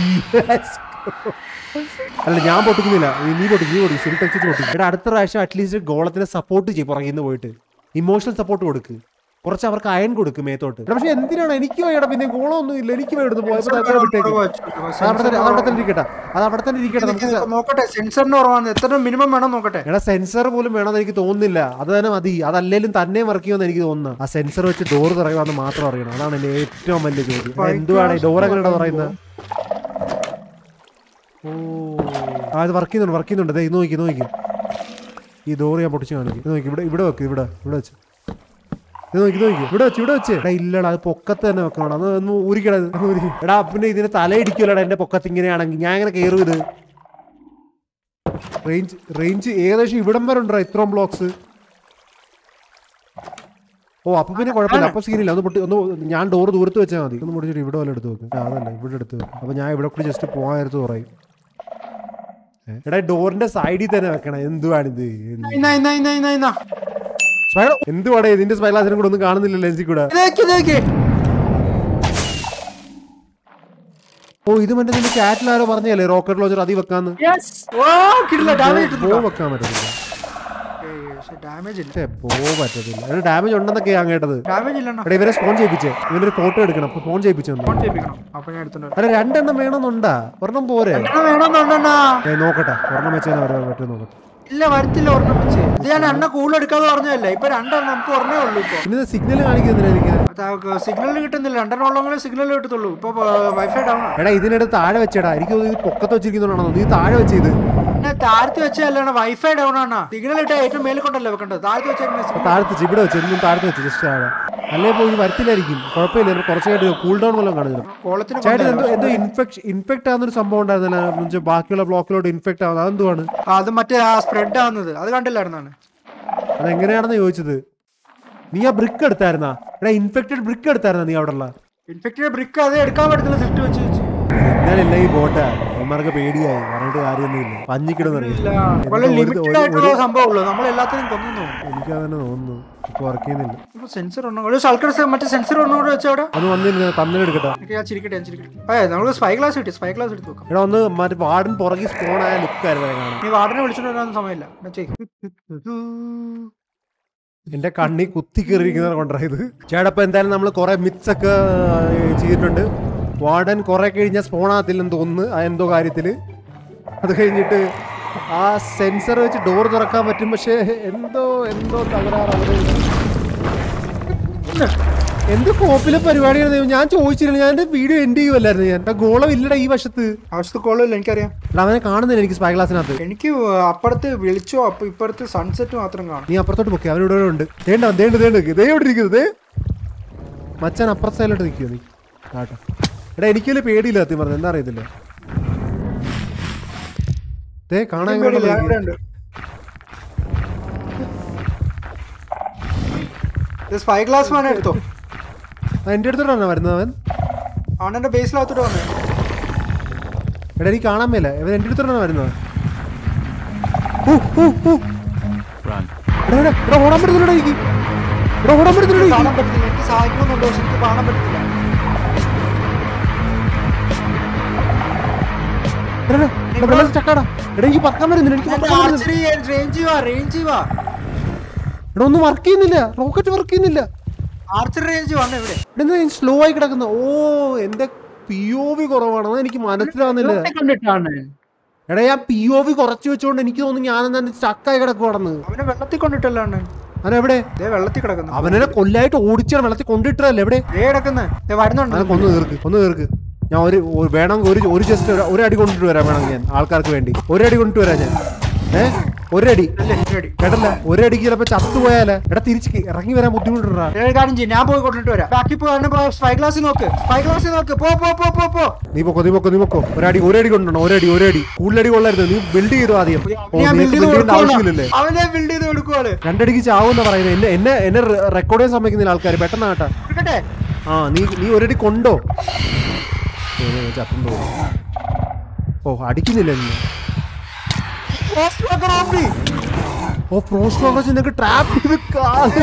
Speaker 1: അല്ല ഞാൻ പൊട്ടിക്കുന്നില്ല നീ- നീ പൊട്ടിക്കും നീ പൊട്ടിക്കും സിൽ ടച്ചിട്ട് പൊട്ടിക്കും എടാ അടുത്ത പ്രാവശ്യം അറ്റ്ലീസ്റ്റ് ഗോളത്തിനെ സപ്പോർട്ട് ചെയ്യും പുറകിൽ നിന്ന് പോയിട്ട് ഇമോഷണൽ സപ്പോർട്ട് കൊടുക്ക് കുറച്ച് അവർക്ക് അയൺ കൊടുക്കും മേത്തോട്ട് എടാ, പക്ഷെ എന്തിനാണ് എനിക്ക് വേണം പിന്നെ ഗോളമൊന്നും ഇല്ല എനിക്ക് വേണം പോയപ്പോ തൽക്കാലം വിട്ടേക്ക് അത് അവിടെ തന്നെ അത് അവിടെ തന്നെ ഇരിക്കട്ടെ അത് അവിടെ തന്നെ ഇരിക്കട്ടെ നമുക്ക് സ-
Speaker 2: നോക്കട്ടെ സെൻസറിന് കുറവാണ് എത്ര മിനിമം വേണം നോക്കട്ടെ
Speaker 1: എടാ സെൻസർ പോലും വേണമെന്ന് എനിക്ക് തോന്നുന്നില്ല അത് തന്നെ മതി അതല്ലേലും തന്നെ വർക്ക് ചെയ്യുമെന്ന് എനിക്ക് തോന്നുന്നു ആ സെൻസർ വെച്ച് ഡോർ തുറയുമെന്ന് മാത്രം അറിയണം അതാണ് എന്റെ ഏറ്റവും വലിയ ചോദ്യം എടാ, എന്തുവാണ് ഈ ഡോർ എങ്ങനെയാണ് പറയുന്നത് ഓ ആ ഇത് വർക്ക് ചെയ്യുന്നുണ്ട് വർക്ക് ചെയ്യുന്നുണ്ട് ദേ ഇത് നോക്കി ഇത് നോക്കി ഈ ഡോർ ഞാൻ പൊട്ടിച്ച് കാണിക്കും ഇത് നോക്കി ഇവിടെ ഇവിടെ വെക്ക് ഇവിടെ ഇവിടെ വെച്ച് ഇത് നോക്കി ഇത് നോക്കി ഇവിടെ വെച്ച് ഇവിടെ വെച്ച് എടാ ഇല്ലടാ അത് പൊക്കത്ത് തന്നെ വെക്കണം അത് ഒന്ന് ഊരിക്കടാ ഇത്. ഒന്ന് ഊരി. എടാ പിന്നെ ഇതിന് തലയിടിക്കുമല്ലോടാ എന്റെ പൊക്കത്ത് ഇങ്ങനെയാണെങ്കിൽ ഞാൻ എങ്ങനെ കയറും ഇത് റേഞ്ച് റേഞ്ച് ഏകദേശം ഇവിടം വരെ ഉണ്ടോ ഇത്രയും ബ്ലോക്സ് ഓ അപ്പൊ പിന്നെ കുഴപ്പമില്ല അപ്പൊ സീനില്ല ഒന്ന് പൊട്ടി ഒന്ന് ഞാൻ ഡോർ ദൂരത്ത് വെച്ചാൽ മതി ഒന്ന് പൊട്ടിച്ചിട്ട് ഇവിടെ വല്ല എടുത്ത് വെക്കും ആ, അതല്ല ഇവിടെ എടുത്ത് വെക്കും അപ്പൊ ഞാൻ ഇവിടെ കൂടി ജസ്റ്റ് പോകാൻ നേരത്ത് പറയും ഏ, എടാ ഡോറിന്റെ സൈഡിൽ തന്നെ വെക്കണം എന്തുവാണിത് എന്ത്?
Speaker 2: ഇന്നാ, ഇന്നാ, ഇന്നാ, ഇന്നാ, ഇന്നാ.
Speaker 1: സ്പൈഡർ എന്തുവാടേ ഇതിന്റെ സ്പൈലാസിനും കൂടെ ഒന്നും കാണുന്നില്ല ലെൻസിൽ കൂടെ
Speaker 2: ഇതേക്ക്, ഇതേക്ക്.
Speaker 1: ഓ ഇത് മറ്റേ നിന്റെ ചാറ്റിൽ ആരോ പറഞ്ഞല്ലേ റോക്കറ്റ് ലോഞ്ചർ അതി വെക്കാന്ന്
Speaker 2: ഓ, കിട്ടില്ല, damage
Speaker 1: പോ
Speaker 2: കിട്ടുന്നില്ല.
Speaker 1: വെക്കാൻ പറ്റത്തില്ല
Speaker 2: ഏയ്, പക്ഷെ damage ഇല്ല.
Speaker 1: ഛേ, പോ പറ്റത്തില്ല ഡാമേജ് ഉണ്ടെന്നൊക്കെയാ കേട്ടത്
Speaker 2: Damage ഇല്ലണ്ണാ.
Speaker 1: എടാ ഇവരെ സ്പോൺ ചെയ്യിപ്പിച്ചേ ഇവനൊരു ഫോട്ടോ എടുക്കണം അപ്പൊ ഫോൺ ചെയ്യിപ്പിച്ചു
Speaker 2: ഫോൺ ചെയ്യിപ്പിക്കണം. അപ്പൊ ഞാൻ എടുത്തോണ്ട് വരാം.
Speaker 1: അല്ല രണ്ടെണ്ണം വേണമെന്നുണ്ടാ ഒരെണ്ണം പോരെ
Speaker 2: എണ്ണം വേണമെന്നുണ്ടെണ്ണാ.
Speaker 1: ഏ നോക്കട്ടെ ഒരെണ്ണം വെച്ചാൽ വരാൻ പറ്റും നോക്കട്ടെ
Speaker 2: ഇല്ല വരത്തില്ല ഒരെണ്ണം വെച്ച് ഇത് ഞാൻ എണ്ണ കൂടുതൽ എടുക്കാതെ പറഞ്ഞതല്ലേ ഇപ്പൊ രണ്ടെണ്ണം നമുക്ക് ഒരെണ്ണേ ഉള്ളൂ ഇപ്പൊ
Speaker 1: പിന്നെ സിഗ്നൽ കാണിക്കുന്നില്ല എനിക്ക്
Speaker 2: സിഗ്നൽ കിട്ടുന്നില്ല രണ്ടെണ്ണം ഉള്ളെങ്കിലും സിഗ്നൽ കിട്ടത്തുള്ളൂ ഇപ്പൊ വൈഫൈ ഡൗൺ ആണ്
Speaker 1: എടാ ഇതിനടുത്ത് താഴെ വെച്ചേടാ എനിക്ക് തോന്നുന്നു ഇത് പൊക്കത്ത് വെച്ചിരിക്കുന്നതാണോ നീ താഴെ വെച്ചത്
Speaker 2: പിന്നെ താഴ്ത്തി വെച്ചല്ലാണ് വൈഫൈ ഡൗൺ ആണ് സിഗ്നൽ ഇട്ട ഏറ്റവും മേലെ കൊണ്ടല്ലേ വെക്കേണ്ടത് താഴ്ത്തി വെച്ചേക്കുന്ന
Speaker 1: താഴത്ത് വെച്ച് ഇവിടെ വെച്ച് എന്നും താഴത്ത് വെച്ച് ജസ്റ്റ് താഴെ അല്ലേ പോയി ഇത് വരത്തില്ലായിരിക്കും കുഴപ്പമില്ല ചിലപ്പോൾ കുറച്ചായിട്ട് കൂൾ ഡൗൺ വല്ലതും കാണില്ല
Speaker 2: കോളത്തിന്
Speaker 1: ചേട്ടൻ എന്തോ എന്തോ ഇൻഫെക്ഷൻ ഇൻഫെക്ട് ആവുന്നൊരു സംഭവം ഉണ്ടായിരുന്നല്ലോ എന്നുവെച്ചാൽ ബാക്കിയുള്ള ബ്ലോക്കിലോട്ട് ഇൻഫെക്ട് ആവുന്നത് അതെന്തുവാണ്
Speaker 2: ആ, അത് മറ്റേ ആ സ്പ്രെഡ് ആവുന്നത് അത് കണ്ടില്ലായിരുന്നാണ്
Speaker 1: അതെങ്ങനെയാണെന്ന് ചോദിച്ചത് നീ ആ ബ്രിക്ക് എടുത്തായിരുന്നാ എടാ ഇൻഫെക്റ്റഡ് ബ്രിക്ക് എടുത്തായിരുന്നാ നീ അവിടെ ഉള്ള
Speaker 2: ഇൻഫെക്റ്റഡ് ബ്രിക്ക് അത് എടുക്കാൻ പറ്റത്തില്ല സിഫ്റ്റ് വെച്ച് വെച്ച്
Speaker 1: സിഗ്നലില്ല ഈ ബോട്ടാ അവന്മാർക്ക് പേടിയായി പറഞ്ഞിട്ട് കാര്യമൊന്നുമില്ല പഞ്ഞിക്കിടുന്നറിയാം
Speaker 2: ഇല്ല വളരെ ലിമിറ്റഡ് ആയിട്ടുള്ള സംഭവം ഉള്ളൂ നമ്മൾ എല്ലാത്തിനും കൊന്നു
Speaker 1: എനിക്ക് അതന്നെ തോന്നുന്നു ഇപ്പൊ വർക്ക് ചെയ്യുന്നില്ല
Speaker 2: ഇപ്പൊ സെൻസർ ഉണ്ടോ ഒരു സൾക്കർ മറ്റേ സെൻസർ ഒന്നും കൂടെ വെച്ചാ അവിടെ
Speaker 1: അത് വന്നിരുന്ന തമ്മിലെടുക്കട്ടെ
Speaker 2: എനിക്ക് ഞാൻ ചിരിക്കട്ടെ ഞാൻ ചിരിക്കട്ടെ ഏ നമ്മൾ സ്പൈ ഗ്ലാസ് കിട്ടി സ്പൈ ഗ്ലാസ് എടുത്ത് വെക്കാം
Speaker 1: എടാ ഒന്ന് മറ്റേ വാർഡൻ പുറകെ സ്പോൺ ആയ ലുക്കായിരുന്നു കാണാൻ
Speaker 2: നീ വാർഡനെ വിളിച്ചിട്ട് വരാൻ സമയമില്ല എന്നാ ചെയ്യ്
Speaker 1: എന്റെ കണ്ണി കുത്തി കയറിയിരിക്കുന്നത് കൊണ്ടാണ് ഇത് ചേട്ടപ്പം എന്തായാലും നമ്മൾ കുറെ മിത്സ് ഒക്കെ ഏർ, ചെയ്തിട്ടുണ്ട് വാർഡൻ കുറെ കഴിഞ്ഞാൽ സ്പോണാകത്തില്ലെന്ന് തോന്നുന്നു ആ എന്തോ കാര്യത്തില് അത് കഴിഞ്ഞിട്ട് ആ സെൻസർ വെച്ച് ഡോർ തുറക്കാൻ പറ്റും പക്ഷേ എന്തോ എന്തോ തകരാറ് അവിടെ എന്ത് കോപ്പിലെ പരിപാടിയാണ് ദൈവം? ഞാൻ ചോദിച്ചില്ല ഞാൻ എന്റെ വീഡിയോ എൻഡ് ചെയ്യുമല്ലായിരുന്നു ഞാൻ ആ ഗോളം ഇല്ലടാ ഈ വശത്ത്
Speaker 2: ആവശ്യത്തെ കോളില്ല എനിക്കറിയാം
Speaker 1: എടാ, അവനെ കാണുന്നില്ല എനിക്ക് സ്പൈ ഗ്ലാസിനകത്ത്
Speaker 2: എനിക്ക് അപ്പുറത്ത് വിളിച്ചോ അപ്പൊ ഇപ്പുറത്ത് സൺസെറ്റ് മാത്രം കാണും
Speaker 1: നീ അപ്പുറത്തോട്ട് പൊക്കെ അവനോട് ഇവിടെ ഉണ്ട് ദേണ്ട ദേണ്ട് ദേണ്ട് ദേ ഇവിടെ ഇരിക്കുന്നത് ദേ മച്ചാൻ അപ്പുറത്തെ സൈഡിലോട്ട് നിൽക്കുമോ നീ ആട്ടോ എടാ എനിക്കല്ലേ പേടിയില്ല സത്യം പറഞ്ഞു എന്താ അറിയത്തില്ല ദേ കാണാൻ ഇങ്ങോട്ട്
Speaker 2: പേടിയില്ല,
Speaker 1: നോക്കി.
Speaker 2: അവിടെ ഉണ്ട് സ്പൈ ഗ്ലാസ് വേണം എടുത്തോ
Speaker 1: ആ, എന്റെ അടുത്തോട്ടാണ് വരുന്നത് അവൻ
Speaker 2: അവനെ ബേസിലകത്തോട്ട് വന്നേ
Speaker 1: എടാ എനിക്ക് കാണാൻ മേല ഇവൻ എന്റെ അടുത്തോട്ടാണ് വരുന്നത് ഊ, ഊ, ഊ. എടാ, എടാ, എടാ, ഓടാൻ പറ്റുന്നില്ലടാ എനിക്ക് എടാ ഓടാൻ പറ്റുന്നില്ലടാ എനിക്ക്
Speaker 2: കാണാൻ പറ്റില്ല എനിക്ക് സഹായിക്കണമെന്നുണ്ട് പക്ഷെ എനിക്ക് കാണാൻ പറ്റത്തില്ല
Speaker 1: എടാ, എടാ, എടാ, വെള്ളത്തിൽ ചക്കാടാ എടാ എനിക്ക് പറക്കാൻ വരുന്നില്ല എനിക്ക് പറക്കാൻ വരുന്നില്ല.
Speaker 2: റേഞ്ച് വാ റേഞ്ച് വാ
Speaker 1: എടാ ഒന്നും വർക്ക് ചെയ്യുന്നില്ല റോക്കറ്റ് വർക്ക് ചെയ്യുന്നില്ല
Speaker 2: ആർച്ചറി റേഞ്ച് വന്ന ഇവിടെ
Speaker 1: ഇവിടെ സ്ലോ ആയി കിടക്കുന്ന ഓ എന്റെ പി ഒ വി കുറവാണ് എനിക്ക് മനസ്സിലാവുന്നില്ല
Speaker 2: കണ്ടിട്ടാണ്
Speaker 1: എടാ ഞാൻ പി ഒ വി കുറച്ച് വെച്ചോണ്ട് എനിക്ക് തോന്നുന്നു ഞാൻ തന്നെ സ്റ്റക്കായി കിടക്കുവാണെന്ന്
Speaker 2: അവനെ വെള്ളത്തിൽ കൊണ്ടിട്ടല്ലാണ്
Speaker 1: അവനെവിടെ
Speaker 2: ദേ വെള്ളത്തിൽ കിടക്കുന്നു
Speaker 1: അവനെ കൊല്ലായിട്ട് ഓടിച്ചാണ് വെള്ളത്തിൽ കൊണ്ടിട്ടല്ലേ എവിടെ
Speaker 2: ദേ കിടക്കുന്നത് വരുന്നുണ്ട്
Speaker 1: അവനെ കൊന്നു തീർക്ക് കൊന്നു തീർക്ക് ഞാൻ ഒരു ഒരു- വേണമെങ്കിൽ ഒരു ഒരു ജസ്റ്റ് ഒരു അടി കൊണ്ടിട്ട് വരാം വേണമെങ്കിൽ ഞാൻ ആൾക്കാർക്ക് വേണ്ടി ഒരു അടി കൊണ്ടിട്ട് വരാം ഞാൻ ഏ ഒരടി
Speaker 2: അല്ലേ, ready.
Speaker 1: കേട്ടല്ല ഒരടിക്ക് ചിലപ്പോ ചത്തുപോയാലേ എടാ തിരിച്ച് ഇറങ്ങി വരാൻ ബുദ്ധിമുട്ടുണ്ടാ
Speaker 2: ഏ, ഒരു കാര്യം ചെയ്യ്, ഞാൻ പോയി കൊണ്ടിട്ട് വരാം ബാക്കി പോയി സ്പൈ ഗ്ലാസ് നോക്ക് സ്പൈ ഗ്ലാസ് നോക്ക് പോ പോ പോ പോ പോ
Speaker 1: നീ പൊക്കോ നീ പൊക്കോ നീ പൊക്കോ ഒരടി ഒരടി കൊണ്ടുണ്ടോ ഒരടി ഒരടി കൂടുതലടി കൊള്ളരുത് നീ ബിൽഡ് ചെയ്തു ആദ്യം ഓ,
Speaker 2: ഞാൻ
Speaker 1: നിനക്ക്
Speaker 2: ബിൽഡ് ചെയ്ത്
Speaker 1: build ചെയ്യേണ്ട ആവശ്യമില്ലല്ലേ
Speaker 2: കൊടുക്കുവാണ്. അവനെ ബിൽഡ് ചെയ്ത് കൊടുക്കുവാണ്
Speaker 1: രണ്ടടിക്ക് ചാവുന്ന പറയുന്നത് എന്നെ എന്നെ എന്നെ റെക്കോർഡ് ചെയ്യാൻ സമ്മതിക്കുന്നില്ല ആൾക്കാർ പെട്ടെന്ന് ആട്ടാ
Speaker 2: കൊടുക്കട്ടെ
Speaker 1: ആ നീ നീ ഒരടി കൊണ്ടോ ദൈവമേ, ചത്തും തോന്നുന്നു ഓ അടിക്കുന്നില്ല നീ
Speaker 2: Post worker ഓപ്പി.
Speaker 1: ഓ പ്രോസ്റ്റ് ഓഫീസ് നിനക്ക് ട്രാപ്പ് ചെയ്ത് കാല്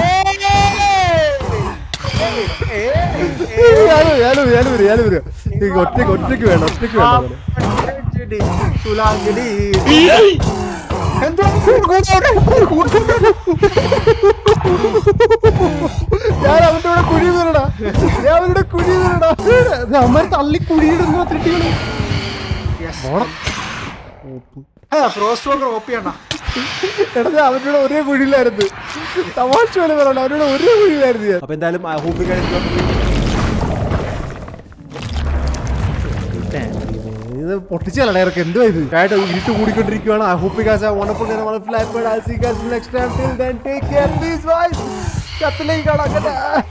Speaker 2: ഏ,
Speaker 1: ഞാനും ഞാനും ഞാനും വരും ഞാനും വരും നീ ഒറ്റയ്ക്ക് ഒറ്റയ്ക്ക് വേണം ഒറ്റയ്ക്ക് വേണം അവനെ.
Speaker 2: തുലാഞ്ചിടി, തുലാഞ്ചിടി. എന്തോ
Speaker 1: ഞാൻ അവന്റെ കൂടെ കുഴി വീണടാ ഞാൻ അവരുടെ കുഴി വീണടാ അമ്മ തള്ളി കുഴിയിടുന്ന തിട്ടികള് ഓണം ഓപ്പ്
Speaker 2: ഫ്രോസ്റ്റ് വർക്കർ ഓപ്പി അണ്ണാ
Speaker 1: എടാ ഞാൻ അവരുടെ കൂടെ ഒരേ കുഴിയിലായിരുന്നു തമാശ പോലെ പറയണ്ട അവരുടെ കൂടെ ഒരേ കുഴിയിലായിരുന്നു ഞാൻ അപ്പൊ എന്തായാലും ഹോപ്പി ഇത് പൊട്ടിച്ചല്ല ഇറക്ക് എന്തോ ഇത് ആയിട്ട് ഇരുട്ട് കൂടിക്കൊണ്ടിരിക്കുകയാണ് I hope guys wonderful flat next time till then take care please bye കത്തിലേക്ക് കാണാം